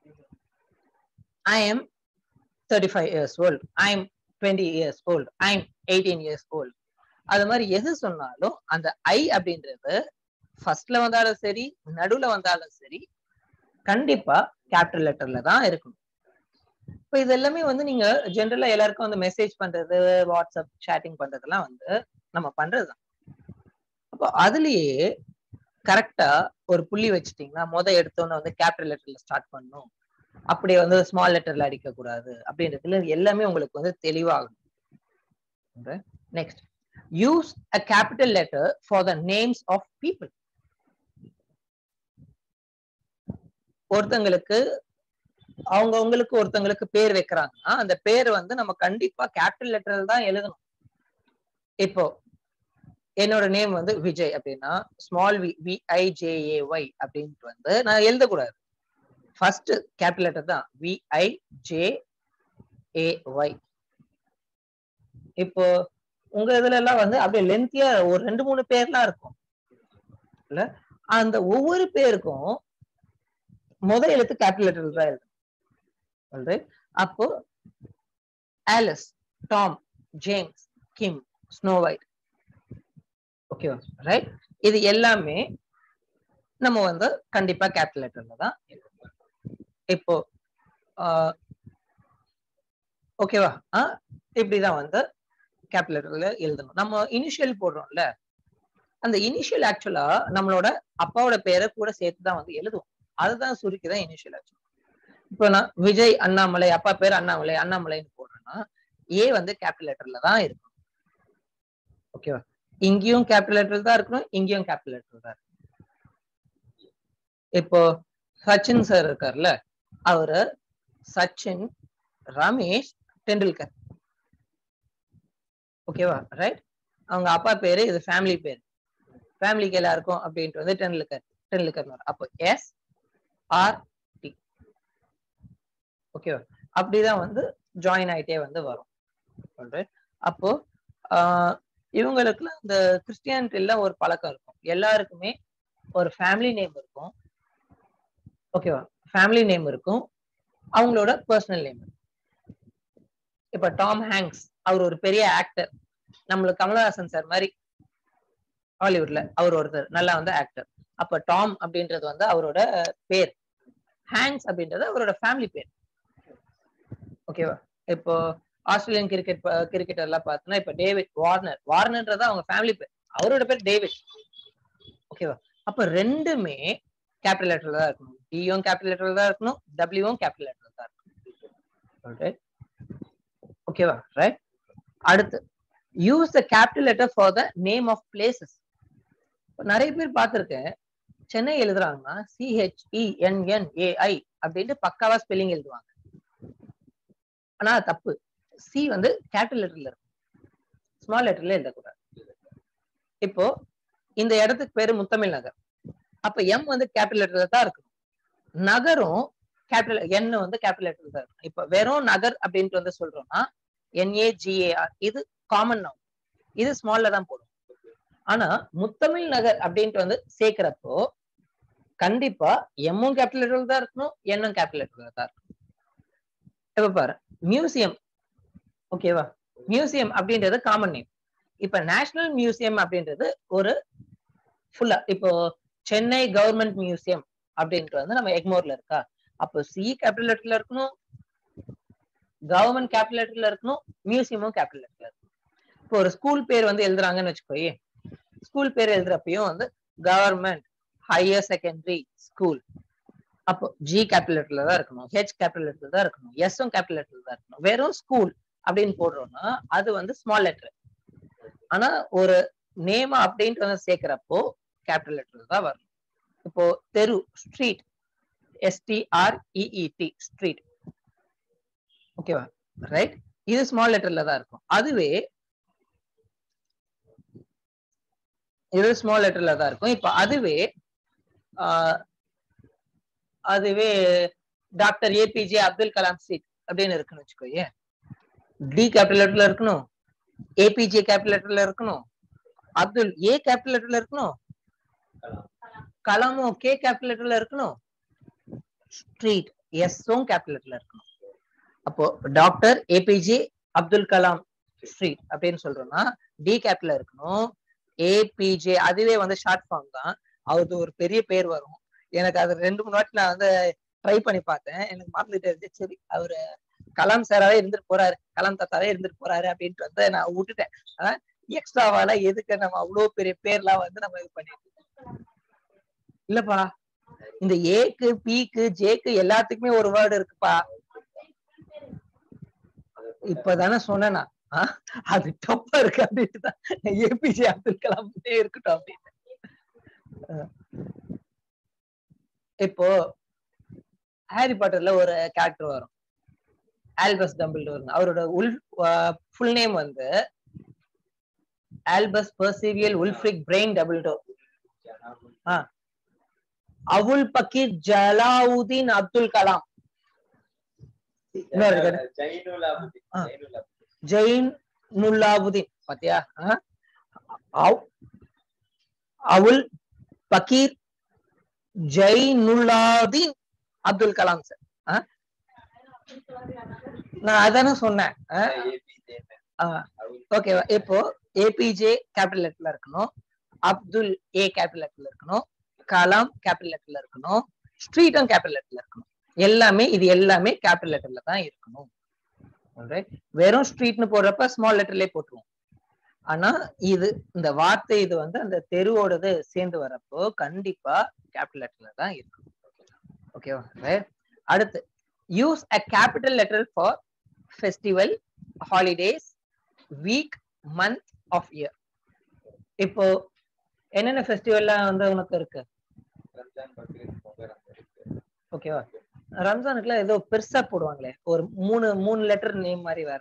I am thirty five years old I am twenty years old I am eighteen years old அது மாதிரி எது சொன்னாலும் அந்த ஐ அப்படின்றது ஃபர்ஸ்ட்ல வந்தாலும் சரி நடுவுல வந்தாலும் சரி கண்டிப்பா கேபிட்டல் லெட்டர்ல தான் இருக்கணும் இப்போ இது எல்லாமே வந்து நீங்க ஜென்ரலா எல்லாருக்கும் வந்து மெசேஜ் பண்றது வாட்ஸ்அப் சேட்டிங் பண்றதெல்லாம் வந்து நம்ம பண்றதுதான் அப்போ அதுலயே கரெக்டா ஒரு புள்ளி வச்சுட்டீங்கன்னா முத எடுத்தோன்னு வந்து கேபிட்டல் லெட்டர்ல ஸ்டார்ட் பண்ணும் அப்படியே வந்து ஸ்மால் லெட்டர்ல அடிக்க கூடாது அப்படின்றதுல எல்லாமே உங்களுக்கு வந்து தெளிவாகும் next use a capital letter for the names of people ஒருத்தங்களுக்கு அவங்கவுங்களுக்கு ஒருத்தங்களுக்கு பேர் வைக்கிறாங்கன்னா அந்த பேர் வந்து நம்ம கண்டிப்பா கேபிட்டல் லெட்டர்ல தான் எழுதணும் இப்போ என்னோட நேம் வந்து விஜய் அப்படின்னா ஸ்மால் வி விஐஜேஏ ஒய் அப்படின்ட்டு வந்து நான் எழுதக்கூடாது ஃபர்ஸ்ட் கேபிட்டல் லெட்டர் தான் விஐ ஜே ஏ ஒய் இப்போ உங்க இதுல எல்லாம் வந்து அப்படியே லென்த்தியா ஒரு ரெண்டு மூணு பேர்லாம் இருக்கும் இல்ல அந்த ஒவ்வொரு பேருக்கும் முதல் எழுத்து கேபிட்டல் லெட்டர் தான் எழுதணும் அப்போ Alice Tom James Kim Snow White ஓகேவா ரைட் இது எல்லாமே நம்ம வந்து கண்டிப்பா கேபிட்டல் லெட்டர்ல தான் இப்போ ஓகேவா இப்படிதான் வந்து கேபிட்டல் லெட்டர்ல எழுதணும் நம்ம இனிஷியல் போடுறோம்ல அந்த இனிஷியல் ஆக்சுவலா நம்மளோட அப்பாவோட பேரை கூட சேர்த்து தான் வந்து எழுதுவோம் அதுதான் சுருக்கிதான் இனிஷியல் ஆக்சுவலா இப்போ நான் விஜய் அண்ணாமலை அப்பா பேர் அண்ணாமலை அண்ணாமலைன்னு போடுறேன்னா ஏ வந்து கேபிட்டல் லெட்டர்ல தான் இருக்கும் ஓகேவா இங்கேயும் கேபிட்டல் லெட்டர் தான் இருக்கணும் இங்கேயும் கேபிட்டல் லெட்டர் தான் இருக்கணும் இப்போ சச்சின் சார் இருக்கார்ல அவரு சச்சின் ரமேஷ் டெண்டுல்கர் ஓகேவா ரைட் அவங்க அப்பா பேரு இது ஃபேமிலி பேர் ஃபேமிலிக்கு எல்லாருக்கும் அப்படின்ட்டு வந்து டெண்டுல்கர் டெண்டுல்கர் அப்போ எஸ் ஆர் டி ஓகேவா அப்படிதான் வந்து ஜாயின் ஆயிட்டே வந்து வரும் அப்போ இவங்களுக்குலாம் இந்த கிறிஸ்டியானிட்டில ஒரு பழக்கம் இருக்கும் எல்லாருக்குமே ஒரு ஃபேமிலி நேம் இருக்கும் ஓகேவா ஃபேமிலி நேம் இருக்கும் அவங்களோட பர்சனல் நேம் இப்ப டாம் ஹேங்க்ஸ் அவர் ஒரு பெரிய ஆக்டர் நம்மளுக்கு கமலஹாசன் சார் மாதிரி ஹாலிவுட்ல அவர் ஒருத்தர் நல்லா வந்து ஆக்டர் அப்ப டாம் அப்படின்றது வந்து அவரோட பேர் ஹேங்க்ஸ் அப்படின்றது அவரோட ஃபேமிலி பேர் ஓகேவா இப்போ ஆஸ்திரேலியன் கிரிக்கெட் கிரிக்கெட்டர் எல்லாம் பார்த்தோன்னா இப்ப டேவிட் வார்னர் வார்னர்ன்றது அவங்க ஃபேமிலி பேர் அவரோட பேர் டேவிட் ஓகேவா அப்ப ரெண்டுமே கேபிட்டல் லெட்டர்ல தான் இருக்கணும் டியும் கேபிட்டல் லெட்டர்ல தான் இருக்கணும் டபிள்யூவும் கேபிட்டல் லெட்டர்ல தான் இருக்கணும் ஓகேவா ரைட் அடுத்து use the capital letter for the name of places நிறைய பேர் பார்த்துருக்கேன் சென்னை எழுதுறாங்கன்னா சிஹெச்இஎன்என்ஏஐ அப்படின்ட்டு பக்காவா ஸ்பெல்லிங் எழுதுவாங்க ஆனா தப்பு சி வந்து கேபிட்டல் லெட்டர்ல இருக்கும் ஸ்மால் லெட்டர்ல எழுதக்கூடாது இப்போ இந்த இடத்துக்கு பேரு முத்தமிழ் நகர் அப்ப எம் வந்து கேபிட்டல் லெட்டர்ல தான் இருக்கணும் நகரும் கேபிட்டல் என் வந்து கேபிட்டல் லெட்டர்ல தான் இருக்கும் இப்ப வெறும் நகர் அப்படின்ட்டு வந்து சொல்றோம்னா என்ஏஜிஏஆர் இது காமன் நவுன் இது ஸ்மால்ல தான் போடும் ஆனா முத்தமிழ் நகர் அப்படின்ட்டு வந்து சேர்க்கிறப்போ கண்டிப்பா எம்மும் கேபிட்டல் லெட்டர்ல தான் இருக்கணும் என்னும் கேபிட்டல் லெட்டர்ல தான் இருக்கணும் இப்ப பாரு மியூசியம் ஓகேவா மியூசியம் அப்படின்றது காமன் நேம் இப்ப நேஷனல் மியூசியம் அப்படின்றது ஒரு ஃபுல்லா இப்போ சென்னை கவர்மெண்ட் மியூசியம் அப்படின்ட்டு வந்து நம்ம எக்மோர்ல இருக்கா அப்போ சி கேபிட்டல் லெட்டர்ல இருக்கணும் கவர்மெண்ட் கேபிட்டல் லெட்டர்ல இருக்கணும் மியூசியமும் கேபிட்டல் லெட்டர்ல இருக்கணும் இப்போ ஒரு ஸ்கூல் பேர் வந்து எழுதுறாங்கன்னு வச்சுக்கோயே ஸ்கூல் பேர் எழுதுறப்பையும் வந்து கவர்மெண்ட் ஹையர் செகண்டரி ஸ்கூல் அப்போ ஜி கேபிட்டல் லெட்டர்ல தான் இருக்கணும் ஹெச் கேபிட்டல் லெட்டர்ல தான் இருக்கணும் எஸ்ஸும் கேபிட்டல் லெட்டர்ல தான் இருக்கணும் வெறும் ஸ்கூல் அப்படின்னு போடுறோம்னா அது வந்து ஸ்மால் லெட்டர் ஆனா ஒரு நேம் அப்படின்ட்டு வந்து சேர்க்கிறப்போ கேபிட்டல் லெட்டர்ல தான் வரணும் இப்போ தெரு ஸ்ட்ரீட் எஸ்டிஆர்இஇடி ஸ்ட்ரீட் ஓகேவா ரைட் இது ஸ்மால் லெட்டர்ல தான் இருக்கும் அதுவே இது ஸ்மால் லெட்டர்ல தான் இருக்கும் இப்ப அதுவே ஆஹ், அதுவே doctor APJ Abdul Kalam street அப்படின்னு இருக்குன்னு வச்சுக்கோயே டி கேபிட்டல் லெட்டர்ல இருக்கணும் ஏபிஜே கேபிட்டல் லெட்டர்ல இருக்கணும் அப்துல் ஏ கேபிட்டல் லெட்டர்ல இருக்கணும் கலாமும் கே கேபிட்டல் லெட்டர்ல இருக்கணும் ஸ்ட்ரீட் எஸ்ஸும் கேபிட்டல் லெட்டர்ல இருக்கணும் அப்போ doctor APJ Abdul Kalam street அப்படின்னு சொல்றோம்னா டி கேபிட்டல் இருக்கணும் ஏபிஜே அதுவே வந்து ஷார்ட் ஃபார்ம் தான் அவருக்கு ஒரு பெரிய பேர் வரும் எனக்கு அது ரெண்டு மூணு வாட்டி நான் வந்து ட்ரை பண்ணி பார்த்தேன் எனக்கு மறந்துட்டு இருந்துச்சு சரி அவரு கலாம் சாராவே இருந்துட்டு போறாரு கலாம் தாத்தாவே இருந்துட்டு போறாரு அப்படின்ட்டு வந்து நான் விட்டுட்டேன் எக்ஸ்ட்ராவால எதுக்கு நம்ம அவ்வளவு பெரிய பேர்லாம் வந்து நம்ம இது பண்ணிட்டு இருக்கோம். இல்லப்பா இந்த ஏக்கு பிக்கு ஜேக்கு எல்லாத்துக்குமே ஒரு வேர்டு இருக்குப்பா இப்பதானே சொன்னேனா ஆ? அது தப்பா இருக்கு அப்படின்ட்டு தான் ஏபிஜே அப்துல் கலாம் இருக்கட்டும் அப்படின்னு அஹ். இப்போ ஹாரி பாட்டர்ல ஒரு கேரக்டர் வரும் ஆல்பஸ் டம்பிள்டோர் அவரோட உல் ஃபுல் நேம் வந்து Albus Percival Wulfric Brian Dumbledore Avul Pakir Jainulabdeen Abdul Kalam இன்னொரு கடை. ஆ. ஜெயின் நுல்லாவுதீன் பாத்தியா ஆ? அவ்- அவுல் பக்கீர் ஜெயினுல்லாதீன் அப்துல் கலாம் சார் ஆ? நான் அதானே சொன்னேன் ஓகேவா இப்போ ஏபிஜே கேபிட்டல் லெட்டர்ல இருக்கணும் அப்துல் ஏ கேபிட்டல் லெட்டர்ல இருக்கணும் கலாம் கேபிட்டல் லெட்டர்ல இருக்கணும் ஸ்ட்ரீட்டும் கேபிட்டல் லெட்டர்ல இருக்கணும் எல்லாமே இது எல்லாமே கேபிட்டல் லெட்டர்ல தான் இருக்கணும் Alright? வெறும் ஸ்ட்ரீட்னு போடுறப்ப ஸ்மால் லெட்டர்லயே போட்டுருவோம் ஆனா இது இந்த வார்த்தை இது வந்து அந்த தெருவோடது சேர்ந்து வரப்போ கண்டிப்பா கேபிட்டல் லெட்டர்ல தான் இருக்கும் ஓகேவா ரைட் அடுத்து use a capital letter for festival holidays week month of year இப்போ என்னென்ன ஃபெஸ்டிவல்லாம் வந்து உனக்கு இருக்கு ஓகேவா ரம்ஜானுக்குலாம் ஏதோ பெருசா போடுவாங்களே ஒரு மூணு மூணு லெட்டர் நேம் மாதிரி வேற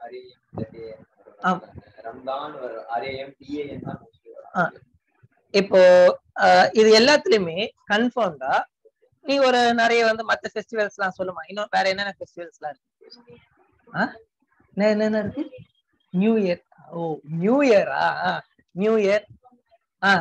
ஆம். ரம்தான் வரும் ஆர்ஏஎம் டிஏஎம் தான் mostly வரும். ஆ. இப்போ அஹ், இது எல்லாத்துலயுமே கன்ஃபார்ம்டா நீ ஒரு நிறைய வந்து மத்த ஃபெஸ்டிவல்ஸ் எல்லாம் சொல்லுமா இன்னும் வேற என்னென்ன ஃபெஸ்டிவல்ஸ் எல்லாம் இருக்கு ஆ? என்ன என்னென்ன இருக்கு நியூ இயர் ஓ நியூ இயரா நியூ இயர் ஆ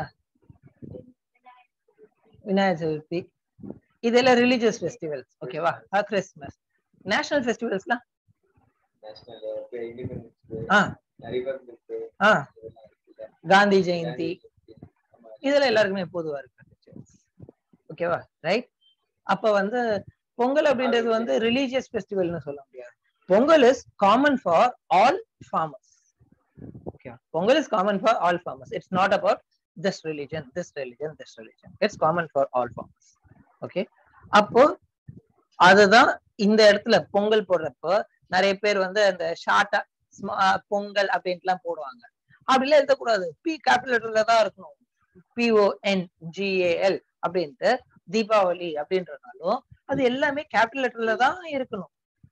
விநாயகர் சதுர்த்தி இதெல்லாம் ரிலீஜியஸ் ஃபெஸ்டிவல்ஸ் ஓகேவா கிறிஸ்மஸ் நேஷனல் ஃபெஸ்டிவல்ஸ்லாம் National Day, okay, Independence Day, ஆ Republic Day, ஆ இதெல்லாம் இருக்குல்ல. காந்தி ஜெயந்தி ஆமா. இதெல்லாம் எல்லாருக்குமே பொதுவா இருக்கு ஓகேவா ரைட் அப்ப வந்து பொங்கல் அப்படின்றது வந்து ரிலீஜியஸ் ஃபெஸ்டிவல்னு சொல்ல முடியாது Pongal is common for all farmers okay Pongal is common for all farmers it's not about this religion this religion this religion it's common for all farmers okay அப்போ அதுதான் இந்த இடத்துல பொங்கல் போடுறப்போ நிறைய பேர் வந்து அந்த ஷார்ட்டா பொங்கல் அப்படின்ட்டுலாம் போடுவாங்க அப்படிலாம் எழுதக்கூடாது பி கேபிட்டல் தான் இருக்கணும் பிஓஎன் ஜிஏஎல் அப்படின்ட்டு தீபாவளி அப்படின்றனாலும் அது எல்லாமே கேபிட்டல் லெட்டர்ல தான் இருக்கணும்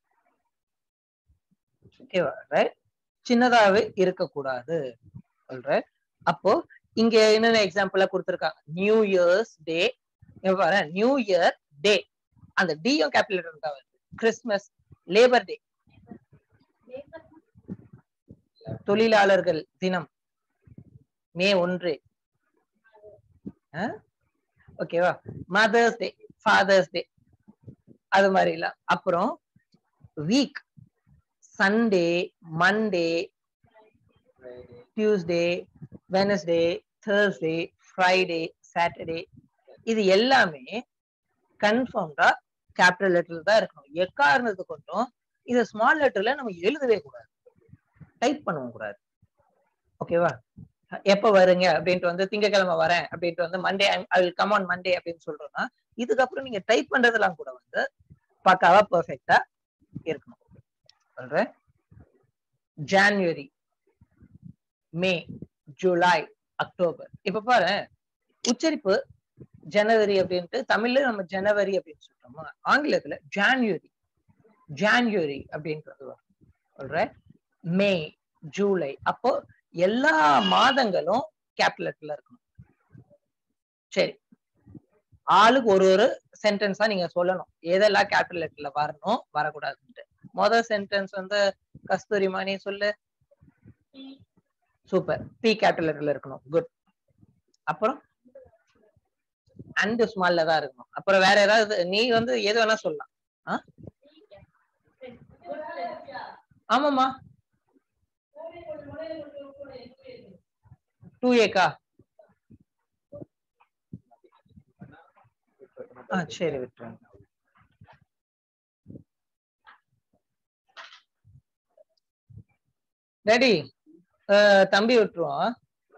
ஓகேவா ரைட் சின்னதாவே இருக்கக்கூடாது ரைட் அப்போ இங்க என்னென்ன எக்ஸாம்பிளா கொடுத்துருக்காங்க நியூ இயர்ஸ் டே பாரு நியூ இயர் டே அந்த டியும் கேபிட்டல் லெட்டர் தான் வருது கிறிஸ்மஸ் லேபர் டே தொழிலாளர்கள் தினம் மே ஒன்று ஓகேவா மதர்ஸ் டே ஃபாதர்ஸ் டே அது மாதிரிலாம் அப்புறம் week Sunday Monday Friday Tuesday Wednesday Thursday Friday Saturday இது எல்லாமே கன்ஃபார்ம்டா கேபிட்டல் லெட்டர் தான் இருக்கணும் எக்காரணத்து கொண்டும் இதை ஸ்மால் லெட்டர்ல நம்ம எழுதவே கூடாது டைப் பண்ணவும் கூடாது ஓகேவா எப்ப வருங்க அப்படின்ட்டு வந்து திங்கக்கிழமை வரேன் அப்படின்ட்டு வந்து Monday I will come on Monday அப்படின்னு சொல்றோம்னா இதுக்கப்புறம் நீங்க டைப் பண்றதெல்லாம் கூட வந்து பக்காவா பெர்ஃபெக்டா இருக்கணும் சொல்றேன் ஜான்வரி மே ஜூலை அக்டோபர் இப்ப பாரு உச்சரிப்பு ஜனவரி அப்படின்ட்டு தமிழ்ல நம்ம ஜனவரி அப்படின்னு சொல்றோமா ஆங்கிலத்துல ஜான்வரி ஜான்வரி அப்படின்றது வரும் சொல்றேன் மே ஜூலை அப்போ எல்லா மாதங்களும் கேபிட்டல் இருக்கணும் சரி ஆளுக்கு ஒரு ஒரு சென்டென்ஸா நீங்க சொல்லணும் எதெல்லாம் கேபிட்டல் லெட்டர்ல வரணும் வரக்கூடாதுன்ட்டு முதல் சென்டென்ஸ் வந்து கஸ்தூரிமா நீ சொல்லு சூப்பர் பி கேபிட்டல் லெட்டர்ல இருக்கணும் குட் அப்புறம் அண்ட் ஸ்மால்ல தான் இருக்கணும் அப்புறம் வேற ஏதாவது நீ வந்து எது வேணா சொல்லலாம் ஆ? ஆமாமா டூ ஏக்கா ஆ சரி விட்டுருங்க டேடி தம்பி விட்டுருவோம்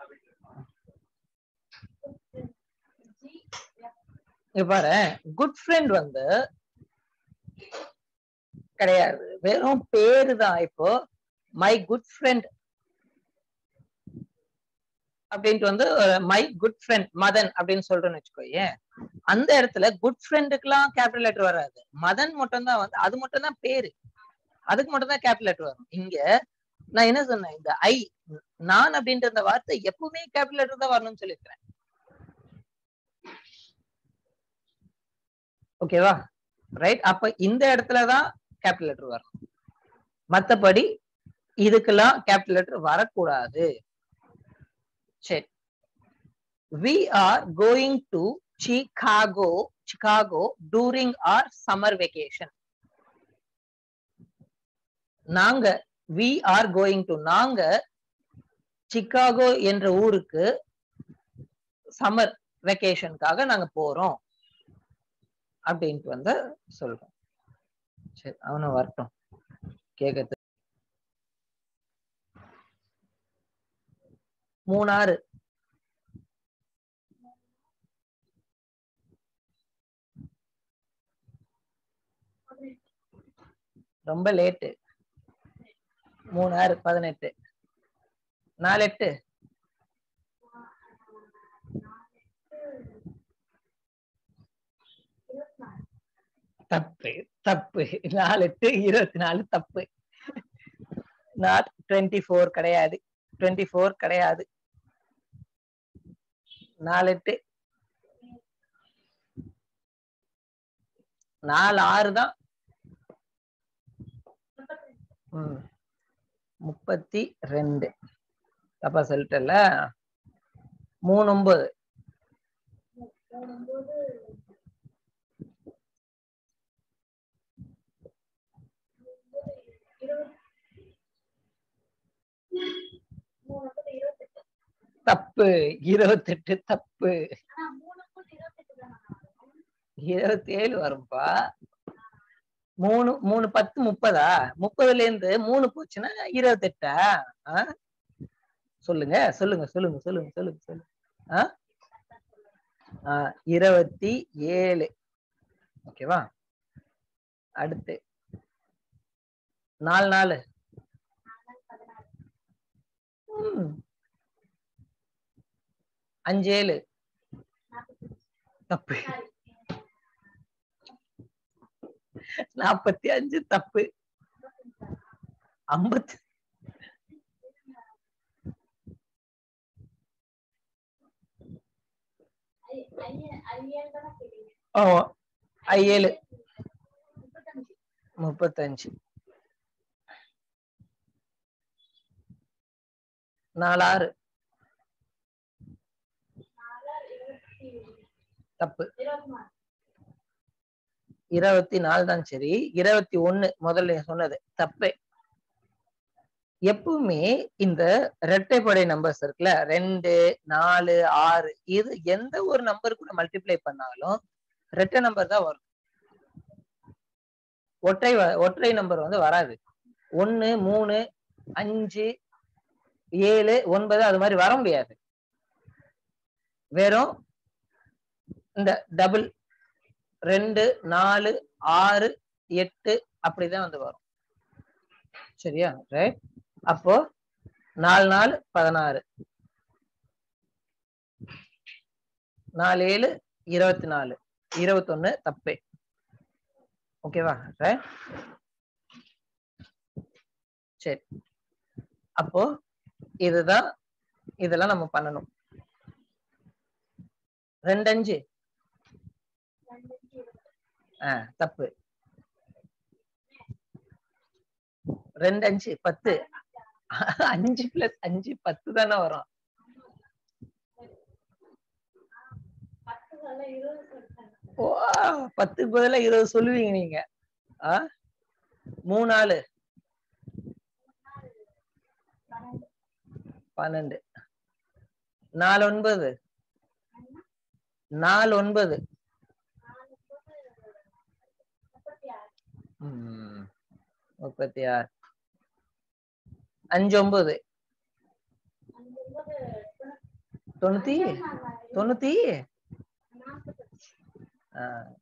இங்க பாரு குட் ஃப்ரெண்ட் வந்து கிடையாது வெறும் பேரு தான் இப்போ மை குட் ஃப்ரெண்ட் அப்படின்ட்டு வந்து மை குட் ஃப்ரெண்ட் மதன் அப்படின்னு சொல்றேன்னு வச்சுக்கோயேன் அந்த இடத்துல குட் ஃப்ரெண்டுக்குலாம் கேபிட்டல் லெட்டர் வராது மதன் மட்டும் தான் வந்து அது மட்டும் தான் பேரு அதுக்கு மட்டும் தான் கேபிட்டல் லெட்டர் வரும் இங்க நான் என்ன சொன்னேன் இந்த ஐ நான் அப்படின்ற அந்த வார்த்தை எப்பவுமே கேபிட்டல் லெட்டர் தான் வரணும்னு சொல்லியிருக்கிறேன் ஓகேவா ரைட் அப்ப இந்த இடத்துலதான் கேபிட்டல் லெட்டர் வரணும் மத்தபடி இதுக்கெல்லாம் கேபிட்டல் லெட்டர் வரக்கூடாது சரி we are going to Chicago Chicago during our summer vacation நாங்க வி ஆர் கோயிங் டு நாங்க சிகாகோ என்ற ஊருக்கு சம்மர் வெக்கேஷனுக்காக நாங்க போறோம் அப்படின்ட்டு வந்து சொல்றோம் சரி அவனும் வரட்டும் கேட்கறது மூணாறு ரொம்ப லேட்டு மூணாறு பதினெட்டு நாலு எட்டு தப்பு தப்பு நாலு எட்டு இருபத்தி நாலு தப்பு நாட் டுவெண்ட்டி ஃபோர் கிடையாது டுவெண்ட்டி ஃபோர் கிடையாது நாலு எட்டு நாலு ஆறு தான் ம். முப்பத்தி ரெண்டு தப்பா சொல்லிட்டல மூணு ஒன்பது தப்பு இருபத்தெட்டு தப்பு இருபத்தி ஏழு வரும்பா மூணு மூணு பத்து முப்பதா முப்பதுல இருந்து மூணு போச்சுன்னா இருபத்தெட்டா ஆ? சொல்லுங்க சொல்லுங்க சொல்லுங்க சொல்லுங்க சொல்லுங்க சொல்லுங்க ஆ? ஆ, இருபத்தி ஏழு ஓகேவா அடுத்து நாலு நாலு ம். அஞ்சு ஏழு தப்பு நாற்பத்தி அஞ்சு தப்பு ஐம்பத்தி ஆமா ஐ ஏழு முப்பத்தஞ்சு நாலாறு தப்பு இருபத்தி நாலு தான் சரி இருபத்தி ஒண்ணு முதல்ல சொன்னது தப்பே எப்பவுமே இந்த இரட்டைப்படை நம்பர்ஸ் இருக்குல்ல ரெண்டு நாலு ஆறு இது எந்த ஒரு நம்பர் கூட மல்டிப்ளை பண்ணாலும் ரெட்டை நம்பர் தான் வரும் ஒற்றை வ- ஒற்றை நம்பர் வந்து வராது ஒன்னு மூணு அஞ்சு ஏழு ஒன்பது அது மாதிரி வர முடியாது வெறும் இந்த டபுள் ரெண்டு நாலு ஆறு எட்டு அப்படிதான் வந்து வரும் சரியா ரைட் அப்போ நாலு நாலு பதினாறு நாலு ஏழு இருபத்தி நாலு இருபத்தொன்னு தப்பே ஓகேவா ரைட் சரி அப்போ இதுதான் இதெல்லாம் நம்ம பண்ணணும் ரெண்டு அஞ்சு ஆ தப்பு ரெண்டு அஞ்சு பத்து அஞ்சு பிளஸ் அஞ்சு பத்து தானே வரும் ஓ பத்துக்கு பதிலா இருபது சொல்லுவீங்க நீங்க ஆ மூணு நாலு பன்னெண்டு நாலு ஒன்பது நாலு ஒன்பது ம், முப்பத்தி ஆறு அஞ்சு ஒன்பது தொண்ணூத்தி தொண்ணூத்தி ஆ.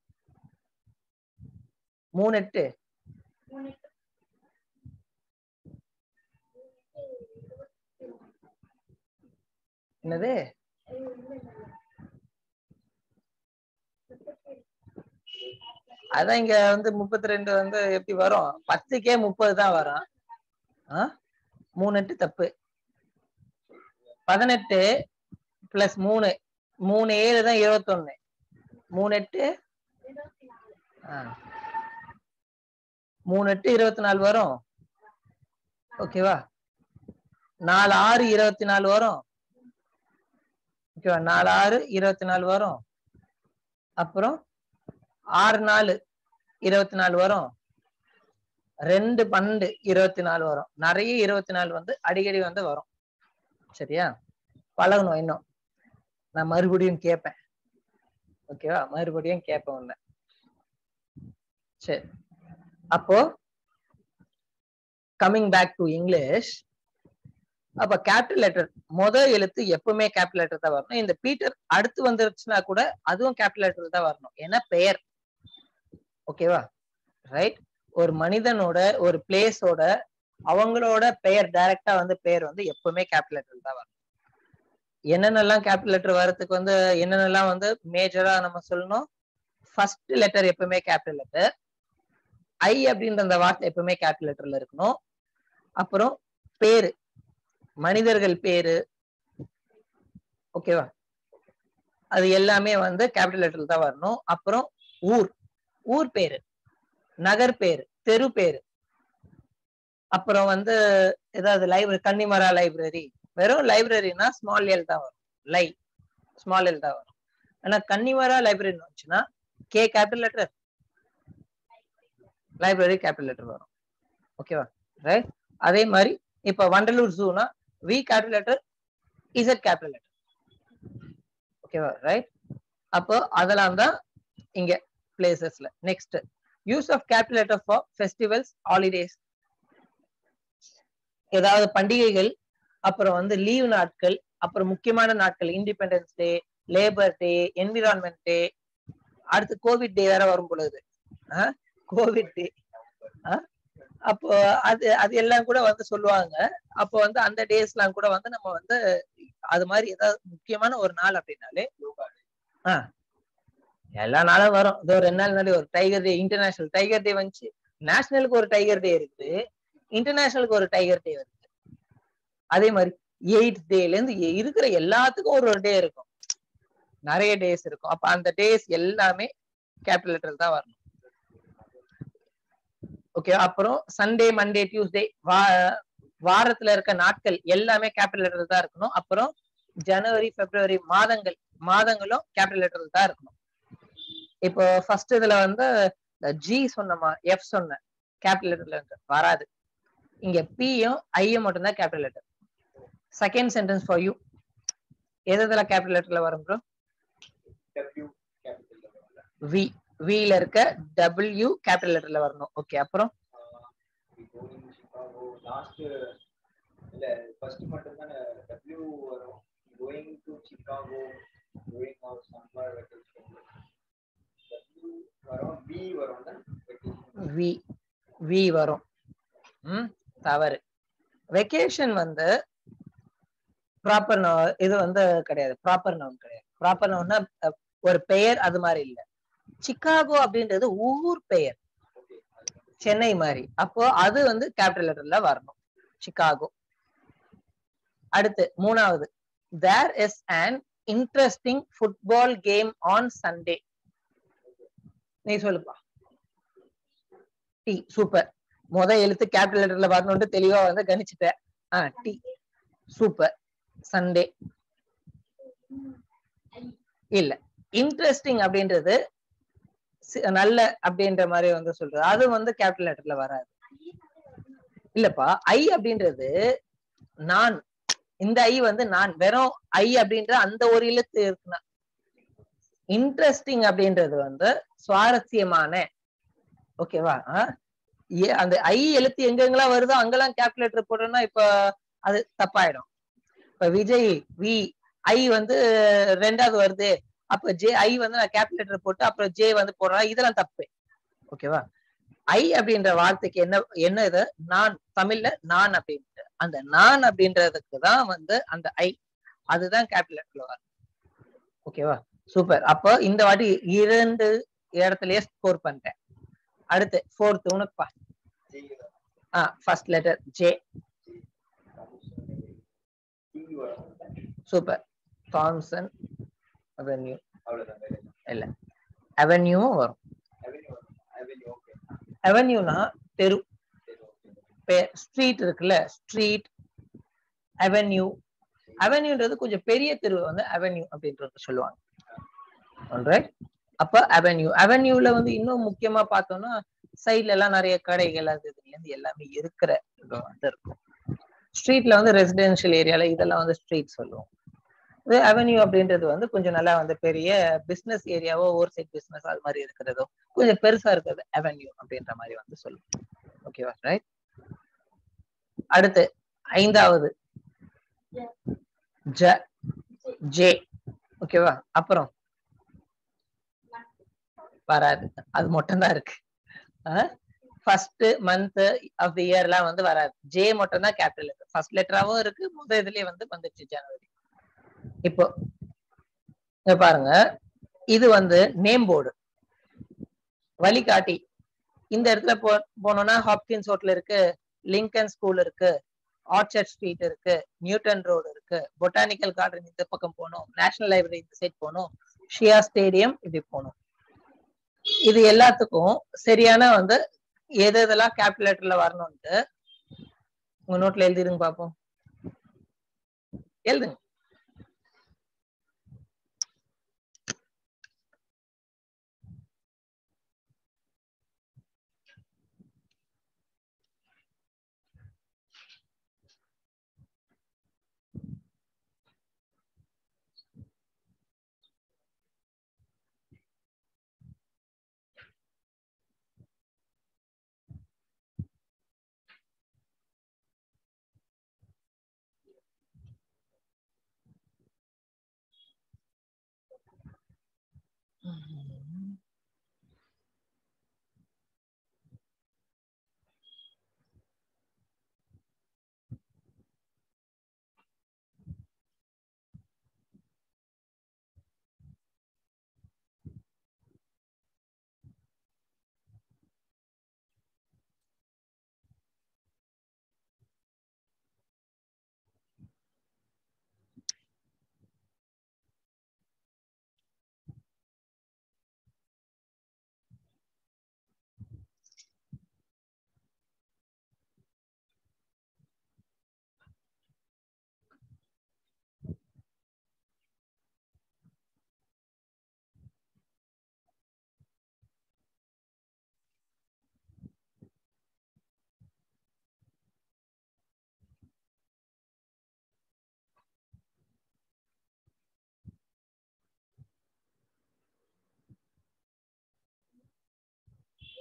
மூணு எட்டு என்னது அதான் இங்க வந்து முப்பத்தி ரெண்டு வந்து எப்படி வரும் பத்துக்கே முப்பது தான் வரும் ஆ? மூணு எட்டு தப்பு பதினெட்டு பிளஸ் மூணு மூணு ஏழு தான் இருபத்தொன்னு மூணு எட்டு ஆ. மூணு எட்டு இருபத்தி நாலு வரும் ஓகேவா நாலு ஆறு இருபத்தி நாலு வரும் ஓகேவா நாலு ஆறு இருபத்தி நாலு வரும் அப்புறம் ஆறு நாலு இருபத்தி நாலு வரும் ரெண்டு பன்னெண்டு இருபத்தி நாலு வரும் நிறைய இருபத்தி நாலு வந்து அடிக்கடி வந்து வரும் சரியா பழகணும் இன்னும் நான் மறுபடியும் கேட்பேன் ஓகேவா மறுபடியும் கேட்பேன் உன்னை சரி அப்போ கம்மிங் பேக் டு இங்கிலீஷ் அப்ப கேபிட்டல் லெட்டர் முத எழுத்து எப்பவுமே கேபிட்டல் லெட்டர் தான் வரணும் இந்த பீட்டர் அடுத்து வந்துருச்சுன்னா கூட அதுவும் கேபிட்டல் லெட்டர் தான் வரணும் ஏன்னா பெயர் ஓகேவா ரைட் ஒரு மனிதனோட ஒரு பிளேஸோட அவங்களோட பெயர் டைரக்டா வந்து பெயர் வந்து எப்பவுமே கேபிட்டல் லெட்டர் தான் வரணும் என்னென்னலாம் கேபிட்டல் லெட்டர் வரதுக்கு வந்து என்னென்னலாம் வந்து மேஜரா நம்ம சொல்லணும் ஃபர்ஸ்ட் லெட்டர் எப்பவுமே கேபிட்டல் லெட்டர் ஐ அப்படின்ற அந்த வார்த்தை எப்பவுமே கேபிட்டல் லெட்டர்ல இருக்கணும் அப்புறம் பேரு மனிதர்கள் பேரு ஓகேவா அது எல்லாமே வந்து கேபிட்டல் லெட்டர்ல தான் வரணும் அப்புறம் ஊர் ஊர் பேரு நகர் பேரு தெரு பேரு அப்புறம் வந்து ஏதாவது லைப்ரரி கன்னிமரா லைப்ரரி வெறும் லைப்ரரினா ஸ்மால் எல் தான் வரும் லை ஸ்மால் எல் தான் வரும் ஆனா கன்னிமரா லைப்ரரின்னு வந்துச்சுன்னா K capital letter library capital letter வரும் ஓகேவா ரைட் அதே மாதிரி இப்ப வண்டலூர் ஜூனா V capital letter Z capital letter ஓகேவா ரைட் அப்போ அதெல்லாம் தான் இங்க பிளேசஸ்ல next use of capital letter for festivals holidays ஏதாவது பண்டிகைகள் அப்புறம் வந்து லீவ் நாட்கள் அப்புறம் முக்கியமான நாட்கள் independence day labour day environment day அடுத்து கோவிட் டே வேற வரும் பொழுது கோவிட் டே அப்போ அது அது எல்லாம் கூட வந்து சொல்லுவாங்க அப்போ வந்து அந்த டேஸ் எல்லாம் கூட வந்து நம்ம வந்து அது மாதிரி ஏதாவது முக்கியமான ஒரு நாள் அப்படின்னாலே ஆஹ் எல்லா நாளும் வரும் இதோ ரெண்டு நாள் முன்னாடி ஒரு tiger day international tiger day வந்துச்சு நேஷனலுக்கு ஒரு டைகர் டே இருக்குது இன்டர்நேஷனலுக்கு ஒரு டைகர் டே வருது அதே மாதிரி எயிட் டேல இருந்து இருக்கிற எல்லாத்துக்கும் ஒரு ஒரு டே இருக்கும் நிறைய டேஸ் இருக்கும் அப்ப அந்த டேஸ் எல்லாமே கேபிட்டல் லெட்டர் தான் வரணும் ஓகே அப்புறம் சண்டே மண்டே டியூஸ்டே வா வாரத்துல இருக்க நாட்கள் எல்லாமே கேபிட்டல் லெட்டர் தான் இருக்கணும் அப்புறம் ஜனவரி பிப்ரவரி மாதங்கள் மாதங்களும் கேபிட்டல் லெட்டர் தான் இருக்கணும் இப்போ ஃபர்ஸ்ட் இதுல வந்து ஜி சொன்னமா எஃப் சொன்ன கேபிட்டல் லெட்டர்ல வராது இங்க பியும் ஐயும் மட்டும்தான் capital letter second sentence for you எது இதுல கேபிட்டல் லெட்டர்ல வரும் ப்ரோ W capital ல வரும்ல. வி வில இருக்க டபிள்யூ கேபிட்டல் லெட்டர்ல வரணும் ஓகே அப்புறம் ஆஹ் we go in Chicago. Last இல்ல first மட்டும் தானே W வரும் going to Chicago going out summer vacation W வரும் V வரும்ல vacation வி வி வரும் ம் தவறு வெக்கேஷன் வந்து ப்ராப்பர் இது வந்து கிடையாது ப்ராப்பர் நவுன் கிடையாது ப்ராப்பர் நவுன்னா ஒரு பெயர் அது மாதிரி இல்ல சிகாகோ அப்படின்றது ஊர் பெயர் okay அது வந்து சென்னை மாதிரி அப்போ அது வந்து கேபிட்டல் லெட்டர்ல வரணும் சிகாகோ அடுத்து மூணாவது there is an interesting football game on Sunday நீ சொல்லுப்பா டி சூப்பர் முத எழுத்து கேபிட்டல் லெட்டர்ல வரணும்னு தெளிவா வந்து கணிச்சிட்ட ஆ டி சூப்பர் சண்டே இல்ல இன்ட்ரெஸ்டிங் அப்படின்றது சி- நல்ல அப்படின்ற மாதிரி வந்து சொல்றது அது வந்து கேபிட்டல் லெட்டர்ல வராது இல்லப்பா ஐ அப்படின்றது நான் இந்த ஐ வந்து நான் வெறும் ஐ அப்படின்ற அந்த ஒரு எழுத்து இருக்குன்னா இன்ட்ரெஸ்டிங் அப்படின்றது வந்து சுவாரஸ்யமான ஓகேவா ஏ அந்த ஐ எழுத்து எங்கெங்கெல்லாம் வருதோ அங்கெல்லாம் கேல்குலேட்டர் போட்டோம்னா இப்ப அது தப்பாயிடும் இப்ப விஜய் வி ஐ வந்து ரெண்டாவது வருது அப்ப ஜே ஐ வந்து நான் கேல்குலேட்டர் போட்டு அப்புறம் ஜே வந்து போடுறேன் இதெல்லாம் தப்பு ஓகேவா ஐ அப்படின்ற வார்த்தைக்கு என்ன என்ன இது நான் தமிழ்ல நான் அப்படின்ட்டு அந்த நான் அப்படின்றதுக்கு தான் வந்து அந்த ஐ அதுதான் கேபிட்டல் வரும் ஓகேவா சூப்பர் அப்போ இந்த வாட்டி இரண்டு இடத்துலயே ஸ்கோர் பண்ணிட்டேன் அடுத்து ஃபோர்த் உனக்குப்பா J வரும். ஆ ஃபர்ஸ்ட் லெட்டர் ஜே T வரும் சூப்பர் தாம்சன் அவென்யூ அவ்வளவுதான் வேற என்ன இல்ல அவென்யூவும் வரும் Avenue வரும் Avenue okay அவென்யூனா தெரு சரி okay ஸ்ட்ரீட் இருக்குல்ல ஸ்ட்ரீட் அவென்யூ அவென்யூன்றது கொஞ்சம் பெரிய தெரு வந்து அவென்யூ அப்படின்றது சொல்லுவாங்க ஆல்ரைட் அப்ப அவென்யூ அவென்யூல வந்து இன்னும் முக்கியமா பார்த்தோம்னா சைட்ல எல்லாம் நிறைய கடைகள் அது இதுல இருந்து எல்லாமே இருக்கிற இது வந்து இருக்கும் ஸ்ட்ரீட்ல வந்து ரெசிடென்ஷியல் ஏரியால இதெல்லாம் வந்து ஸ்ட்ரீட் சொல்லுவோம் இது அவென்யூ அப்படின்றது வந்து கொஞ்சம் நல்லா வந்து பெரிய பிசினஸ் ஏரியாவோ ஓவர் சைட் பிசினஸ் அது மாதிரி இருக்கிறதோ கொஞ்சம் பெருசா இருக்கிறது அவென்யூ அப்படின்ற மாதிரி வந்து சொல்லுவோம் ஓகேவா ரைட் அடுத்து ஐந்தாவது ஜ ஜே ஓகேவா அப்புறம் வராது அது மட்டும் தான் இருக்கு ஃபர்ஸ்ட் மந்த் ஆஃப் தி இயர்லாம் வந்து வராது ஜே மட்டும் தான் கேபிட்டல் லெட்டர் ஃபர்ஸ்ட் லெட்டராவும் இருக்கு முத இதுலயே வந்து வந்துருச்சு ஜனவரி இப்போ இங்க பாருங்க இது வந்து நேம் போர்டு வழிகாட்டி இந்த இடத்துல போ போனோம்னா ஹாப்கின்ஸ் ஹோட்டல் இருக்கு லிங்கன் ஸ்கூல் இருக்கு ஆர்ச்சர்ட் ஸ்ட்ரீட் இருக்கு நியூட்டன் ரோடு இருக்கு பொட்டானிக்கல் கார்டன் இந்த பக்கம் போகணும் நேஷனல் லைப்ரரி இந்த சைட் போகணும் ஷியா ஸ்டேடியம் இப்படி போகணும் இது எல்லாத்துக்கும் சரியான வந்து எது எதெல்லாம் கேல்குலேட்டர்ல வரணும்ட்டு உங்க நோட்ல எழுதிருங்க பாப்போம் எழுதுங்க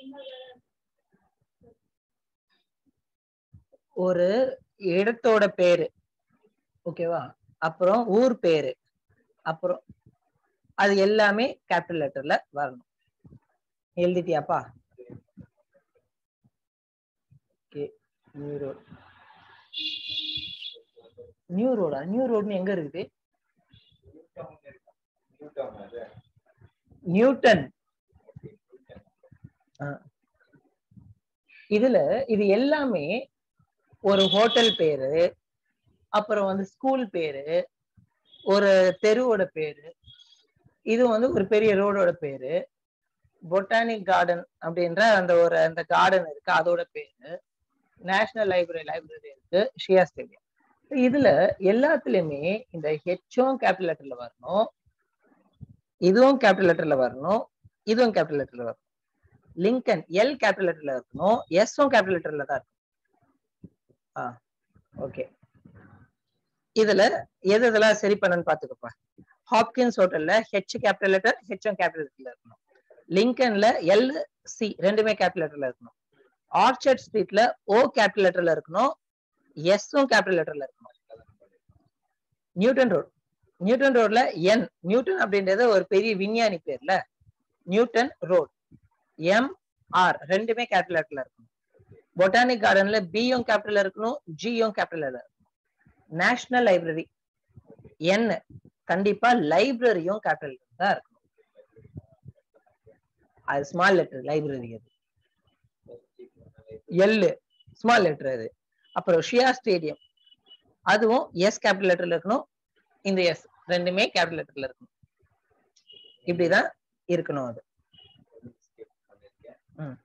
ஒரு இடத்தோட பேரு ஓகேவா அப்புறம் ஊர் பேரு அப்புறம் அது எல்லாமே கேபிட்டல் லெட்டர்ல வரணும் எழுதிட்டியாப்பா ஓகே நியூ ரோட் நியூ ரோடா நியூ ரோடுன்னு எங்க இருக்குது நியூட்டன் ஆ. இதுல இது எல்லாமே ஒரு ஹோட்டல் பேரு அப்புறம் வந்து ஸ்கூல் பேரு ஒரு தெருவோட பேரு இது வந்து ஒரு பெரிய ரோடோட பேரு பொட்டானிக் கார்டன் அப்படின்ற அந்த ஒரு அந்த கார்டன் இருக்கு அதோட பேரு நேஷனல் லைப்ரரி லைப்ரரி இருக்கு ஷியா ஸ்டேடியம் இதுல எல்லாத்துலயுமே இந்த ஹெச்சும் கேபிட்டல் லெட்டர்ல வரணும் இதுவும் கேபிட்டல் லெட்டர்ல வரணும் இதுவும் கேபிட்டல் லெட்டர்ல வரணும் லிங்கன் எல் கேபிட்டல் லெட்டர்ல இருக்கணும் எஸ்ஸும் கேபிட்டல் லெட்டர்ல தான் இருக்கும் ஆ ஓகே இதுல எது இதெல்லாம் சரி பண்ணணும்னு பாத்துக்கப்பா ஹாப்கின்ஸ் ஹோட்டல்ல H capital letter H M capital லெட்டர்ல இருக்கணும் லிங்கன்ல எல் சி ரெண்டுமே கேபிட்டல் லெட்டர்ல இருக்கணும் ஆர்ச்சர்ட் ஸ்ட்ரீட்ல ஓ கேபிட்டல் லெட்டர்ல இருக்கணும் எஸ்ஸும் கேபிட்டல் லெட்டர்ல இருக்கணும் நியூட்டன் ரோட் நியூட்டன் ரோட்ல என் நியூட்டன் அப்படின்றது ஒரு பெரிய விஞ்ஞானி பேர்ல நியூட்டன் ரோட் எம் ஆர் ரெண்டுமே கேபிட்டல் லெட்டர்ல இருக்கணும் பொட்டானிக் கார்டன்ல பியும் கேபிட்டல் இருக்கணும் ஜியும் கேபிட்டல் இருக்கணும் நேஷனல் லைப்ரரி என் கண்டிப்பா லைப்ரரியும் கேபிட்டல் தான் இருக்கணும் அது ஸ்மால் லெட்டர் லைப்ரரி அது எல் ஸ்மால் லெட்டர் அது அப்புறம் ஷியா ஸ்டேடியம் அதுவும் எஸ் கேபிட்டல் லெட்டர்ல இருக்கணும் இந்த எஸ் ரெண்டுமே கேபிட்டல் லெட்டர்ல இருக்கணும் இப்படிதான் இருக்கணும் அது ம்.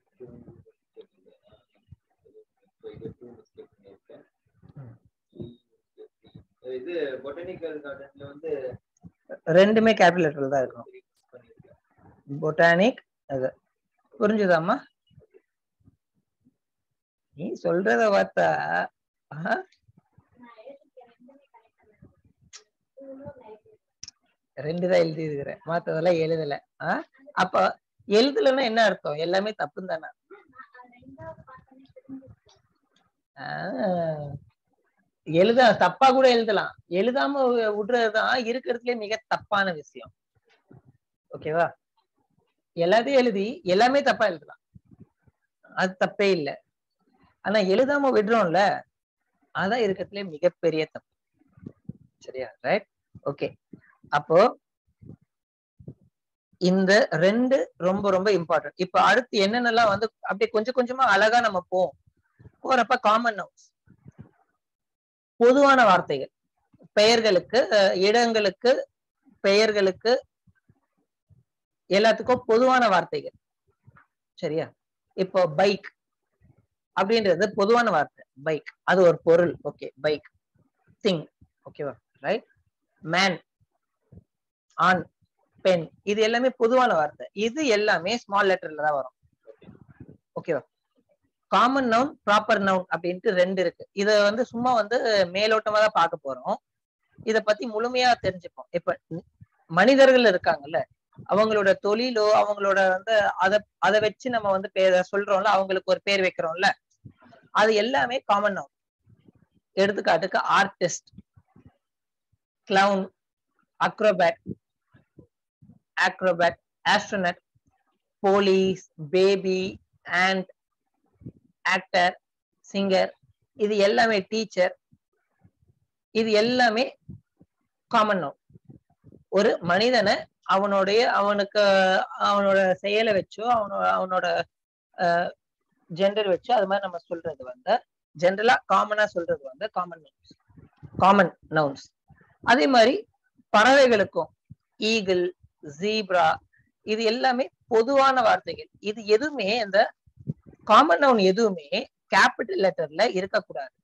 ம். இது பொட்டானிக்கல் கார்டன்ல வந்து ரெண்டுமே கேபிட்டல் லெட்டர்ல தான் இருக்கணும் பண்ணிருக்கேன் பொட்டானிக் அது புரிஞ்சுதாம்மா நீ சொல்றத பார்த்தா ஆஹா, ரெண்டு தான் எழுதி இருக்கிறேன் மத்ததெல்லாம் எழுதல ஆ? அப்ப எழுதலைன்னா என்ன அர்த்தம் எல்லாமே தப்பு தானே எழுத தப்பா கூட எழுதலாம் எழுதாம வி- விடுறதுதான் இருக்கிறதுலே மிக தப்பான விஷயம் ஓகேவா எல்லாத்தையும் எழுதி எல்லாமே தப்பா எழுதலாம் அது தப்பே இல்லை ஆனா எழுதாம விடுறோம்ல அதான் இருக்கிறதுலே மிகப்பெரிய தப்பு சரியா ரைட் ஓகே அப்போ இந்த ரெண்டு ரொம்ப ரொம்ப இம்பார்ட்டன்ட் இப்ப அடுத்து என்னென்னலாம் வந்து அப்படியே கொஞ்சம் கொஞ்சமா அழகா நம்ம போவோம் போறப்ப காமன் நவுன்ஸ் பொதுவான வார்த்தைகள் பெயர்களுக்கு அஹ், இடங்களுக்கு பெயர்களுக்கு எல்லாத்துக்கும் பொதுவான வார்த்தைகள் சரியா இப்போ பைக் அப்படின்றது பொதுவான வார்த்தை பைக் அது ஒரு பொருள் ஓகே பைக் திங் ஓகேவா ரைட் மேன் ஆண் பெண் இது எல்லாமே பொதுவான வார்த்தை இது எல்லாமே ஸ்மால் லெட்டர்ல தான் வரும் ஓகேவா காமன் நவுன் ப்ராப்பர் நவுன் அப்படின்ட்டு ரெண்டு இருக்கு இத வந்து சும்மா வந்து மேலோட்டமா தான் பார்க்க போறோம் இத பத்தி முழுமையா தெரிஞ்சுப்போம் இப்ப மனிதர்கள் இருக்காங்கல்ல அவங்களோட தொழிலோ அவங்களோட வந்து அத அதை வச்சு நம்ம வந்து பேர் சொல்றோம்ல அவங்களுக்கு ஒரு பேர் வைக்கிறோம்ல அது எல்லாமே காமன் நவுன் எடுத்துக்காட்டுக்கு artist clown acrobat acrobat astronaut police baby and actor singer இது எல்லாமே டீச்சர் இது எல்லாமே காமன் நோட் ஒரு மனிதனை அவனுடைய அவனுக்கு அவனோட செயலை வச்சோ அவனோட அவனோட ஜெண்டர் வச்சோ அது மாதிரி நம்ம சொல்றது வந்து ஜென்ரலா காமனா சொல்றது வந்து காமன் நவுன்ஸ் காமன் நவுன்ஸ் அதே மாதிரி பறவைகளுக்கும் ஈகிள் ஜீப்ரா இது எல்லாமே பொதுவான வார்த்தைகள் இது எதுவுமே இந்த காமன் நவுன் எதுவுமே கேபிட்டல் லெட்டர்ல இருக்கக்கூடாது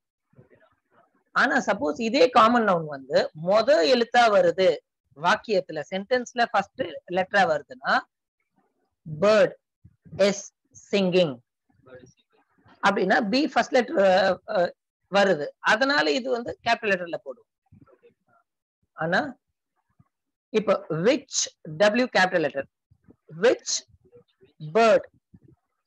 ஆனா சப்போஸ் இதே காமன் நவுன் வந்து மொத எழுத்தா வருது வாக்கியத்துல சென்டென்ஸ்ல ஃபர்ஸ்ட் லெட்டரா வருதுன்னா பேர்ட் எஸ் சிங்கிங் அப்படின்னா பி ஃபர்ஸ்ட் லெட்டர் வருது அதனால இது வந்து கேபிட்டல் லெட்டர்ல போடும் ஆனா இப்போ which W capital letter which bird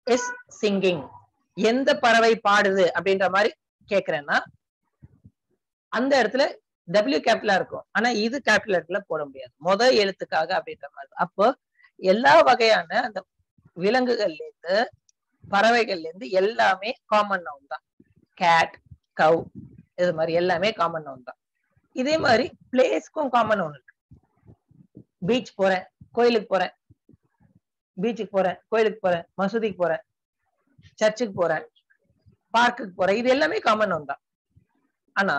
is singing எந்த பறவை பாடுது அப்படின்ற மாதிரி கேக்குறேன்னா அந்த இடத்துல டபிள்யூ கேபிட்டலா இருக்கும் ஆனா இது கேபிட்டல் இடத்துல போட முடியாது முத எழுத்துக்காக அப்படின்ற மாதிரி அப்போ எல்லா வகையான அந்த விலங்குகள்ல இருந்து பறவைகள்ல இருந்து எல்லாமே காமன் நவுன் தான் கேட் கவ் இது மாதிரி எல்லாமே காமன் நவுன் தான் இதே மாதிரி பிளேஸ்க்கும் காமன் நவுன் இருக்கு பீச் போறேன் கோயிலுக்கு போறேன் பீச்சுக்கு போறேன் கோயிலுக்கு போறேன் மசூதிக்கு போறேன் சர்ச்சுக்கு போறேன் பார்க்குக்கு போறேன் இது எல்லாமே காமன் நவுன் தான் ஆனா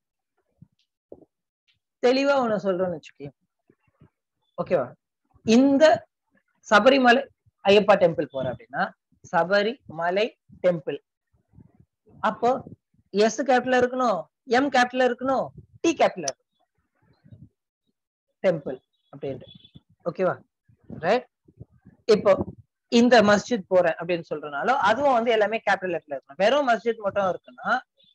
தெளிவா ஒண்ணு சொல்றேன்னு வச்சுக்கோ ஓகேவா இந்த சபரிமலை ஐயப்பா டெம்பிள் போற அப்படின்னா சபரிமலை டெம்பிள் அப்போ எஸ் கேபிட்டல் இருக்கணும் எம் கேபிட்டல் இருக்கணும் டி கேபிட்டல் இருக்கணும் டெம்பிள் அப்படின்ட்டு ஓகேவா ரைட் இப்போ இந்த மஸ்ஜித் போறேன் அப்படின்னு சொல்றனாலும் அதுவும் வந்து எல்லாமே கேபிட்டல் லெட்டர்ல இருக்கணும் வெறும் மஸ்ஜித் மட்டும் இருக்குன்னா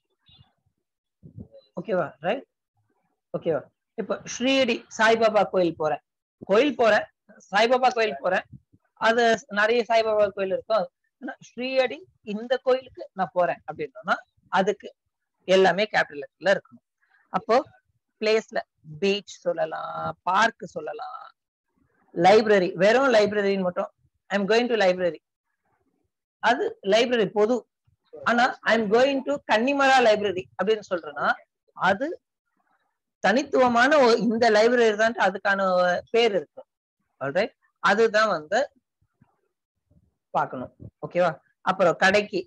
ஓகேவா ரைட் ஓகேவா இப்போ ஸ்ரீயடி சாய்பாபா கோயில் போறேன் கோயில் போறேன் சாய்பாபா கோயில் போறேன் அது நிறைய சாய்பாபா கோயில் இருக்கும் ஆனா ஸ்ரீயடி இந்த கோயிலுக்கு நான் போறேன் அப்படின்னா அதுக்கு எல்லாமே கேபிட்டல் லெட்டர்ல இருக்கணும் அப்போ பிளேஸ்ல பீச் சொல்லலாம் பார்க் சொல்லலாம் லைப்ரரி வெறும் லைப்ரரின்னு மட்டும் I am going to library அது லைப்ரரி பொது ஆனா I am going to Connemara library அப்படின்னு சொல்றேன்னா அது தனித்துவமான ஒரு- இந்த லைப்ரரி தான் அதுக்கான பேர் இருக்கு ஆல்ரைட் அதுதான் வந்து பார்க்கணும் ஓகேவா அப்புறம் கடைக்கு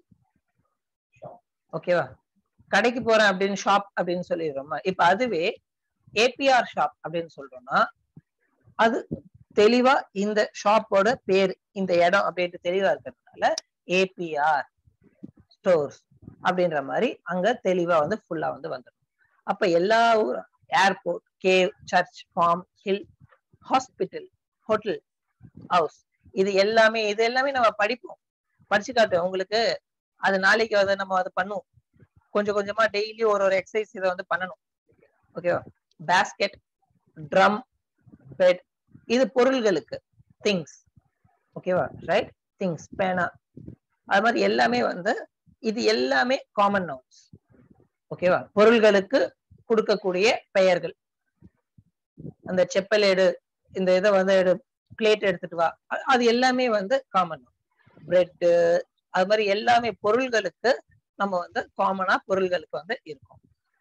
ஓகேவா கடைக்கு போறேன் அப்படின்னு ஷாப் அப்படின்னு சொல்லிடுறோமா இப்ப அதுவே ஏபிஆர் ஷாப் அப்படின்னு சொல்றோம்னா அது தெளிவா இந்த ஷாப்போட பேர் இந்த இடம் அப்படின்ட்டு தெளிவா இருக்கிறதுனால ஏபிஆர் ஸ்டோர்ஸ் அப்படின்ற மாதிரி அங்க தெளிவா வந்து ஃபுல்லா வந்து வந்துடும் அப்ப எல்லா ஊர் airport cave church farm hill hospital hotel house இது எல்லாமே இது எல்லாமே நம்ம படிப்போம் படிச்சு காட்டுவோம் உங்களுக்கு அது நாளைக்கு அதை நம்ம அதை பண்ணுவோம் கொஞ்சம் கொஞ்சமா டெய்லி ஒரு ஒரு எக்ஸசைஸ் இதை வந்து பண்ணணும் ஓகேவா பேஸ்கெட் ட்ரம் பெட் இது பொருள்களுக்கு திங்ஸ் ஓகேவா ரைட் திங்ஸ் பேனா அது மாதிரி எல்லாமே வந்து இது எல்லாமே காமன் நவுன்ஸ் ஓகேவா பொருள்களுக்கு கொடுக்கக்கூடிய பெயர்கள் அந்த செப்பலேடு இந்த இதை வந்து பிளேட் எடுத்துட்டு வா அ- அது எல்லாமே வந்து காமன் பிரெட் அது மாதிரி எல்லாமே பொருள்களுக்கு நம்ம வந்து காமனா பொருள்களுக்கு வந்து இருக்கும்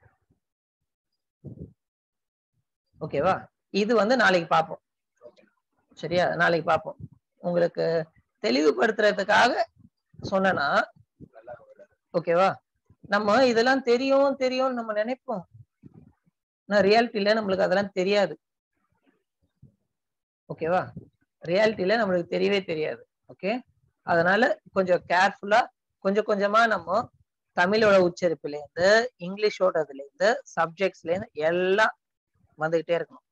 ஓகேவா இது வந்து நாளைக்கு பார்ப்போம் சரியா நாளைக்கு பார்ப்போம் உங்களுக்கு தெளிவுபடுத்துறதுக்காக சொன்னனா ஓகேவா நம்ம இதெல்லாம் தெரியும் தெரியும் நம்ம நினைப்போம் நான் ரியாலிட்டியில நம்மளுக்கு அதெல்லாம் தெரியாது ஓகேவா ரியாலிட்டியில நம்மளுக்கு தெரியவே தெரியாது ஓகே அதனால கொஞ்சம் கேர்ஃபுல்லா கொஞ்சம் கொஞ்சமா நம்ம தமிழோட உச்சரிப்புல இருந்து இங்கிலீஷோட இதுல இருந்து சப்ஜெக்ட்ஸ்ல இருந்து எல்லாம் வந்துகிட்டே இருக்கணும்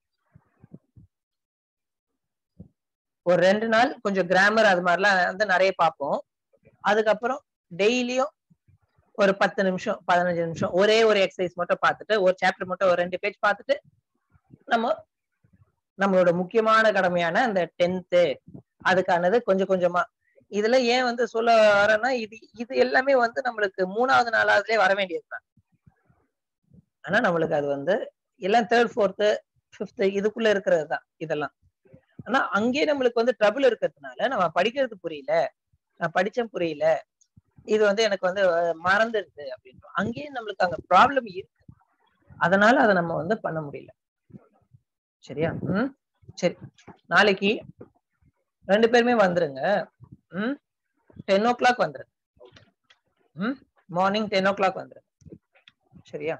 ஒரு ரெண்டு நாள் கொஞ்சம் கிராமர் அது மாதிரிலாம் வந்து நிறைய பார்ப்போம் அதுக்கப்புறம் டெய்லியும் ஒரு பத்து நிமிஷம் பதினஞ்சு நிமிஷம் ஒரே ஒரு எக்ஸசைஸ் மட்டும் பார்த்துட்டு ஒரு சாப்டர் மட்டும் ஒரு ரெண்டு பேஜ் பார்த்துட்டு நம்ம நம்மளோட முக்கியமான கடமையான அந்த டென்த்து அதுக்கானது கொஞ்சம் கொஞ்சமா இதுல ஏன் வந்து சொல்ல வரேன்னா இது இது எல்லாமே வந்து நம்மளுக்கு மூணாவது நாலாவதுலயே வர வேண்டியதுதான் ஆனா நம்மளுக்கு அது வந்து எல்லாம் தேர்ட் ஃபோர்த்து ஃபிஃப்த் இதுக்குள்ள இருக்கிறது தான் இதெல்லாம் ஆனா அங்கேயே நம்மளுக்கு வந்து ட்ரபிள் இருக்கிறதுனால நம்ம படிக்கிறது புரியல நான் படிச்சேன் புரியல இது வந்து எனக்கு வந்து அஹ், மறந்துடுது அப்படின்றோம் அங்கேயே நம்மளுக்கு அங்க ப்ராப்ளம் இருக்கு அதனால அதை நம்ம வந்து பண்ண முடியல சரியா ம் சரி நாளைக்கு ரெண்டு பேருமே வந்துருங்க ம் டென் ஓ கிளாக் வந்துருங்க ம் மார்னிங் டென் ஓ கிளாக் வந்துருங்க சரியா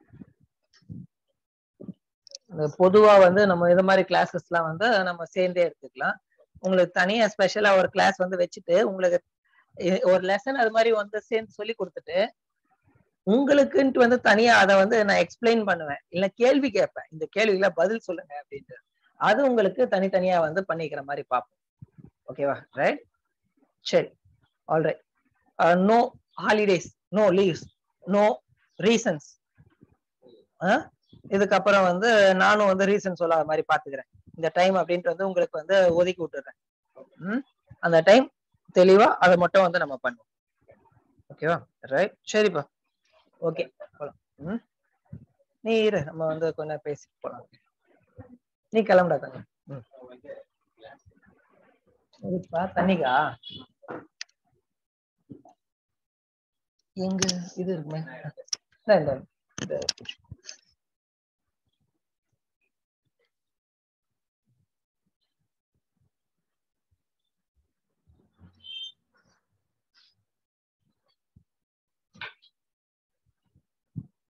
இந்த பொதுவா வந்து நம்ம இது மாதிரி கிளாஸஸ்லாம் வந்து நம்ம சேர்ந்தே எடுத்துக்கலாம் உங்களுக்கு தனியா ஸ்பெஷலா ஒரு கிளாஸ் வந்து வச்சுட்டு உங்களுக்கு இ- ஒரு லெசன் அது மாதிரி வந்து சேர்ந்து சொல்லி கொடுத்துட்டு உங்களுக்குன்ட்டு வந்து தனியா அதை வந்து நான் எக்ஸ்பிளைன் பண்ணுவேன் இல்ல கேள்வி கேட்பேன் இந்த கேள்விகளை பதில் சொல்லுங்க அப்படின்ட்டு அது உங்களுக்கு தனித்தனியா வந்து பண்ணிக்கிற மாதிரி பார்ப்போம் ஓகேவா ரைட் சரி alright no holidays no leaves no reasons இதுக்கப்புறம் வந்து நானும் வந்து ரீசன் சொல்லாத மாதிரி பாத்துக்கிறேன் இந்த டைம் அப்படின்ட்டு வந்து உங்களுக்கு வந்து ஒதுக்கி விட்டுறேன் ம் அந்த டைம் தெளிவா அதை மட்டும் வந்து நம்ம பண்ணுவோம் ஓகேவா ரைட் சரிப்பா ஓகே போலாம் ம் நீ இரு நம்ம வந்து கொஞ்ச நேரம் பேசி போலாம் நீ கிளம்புடா தண்ணி ம் இதுப்பா தண்ணிக்கா எங்க இது இருக்குமே இந்தா, இந்த இந்த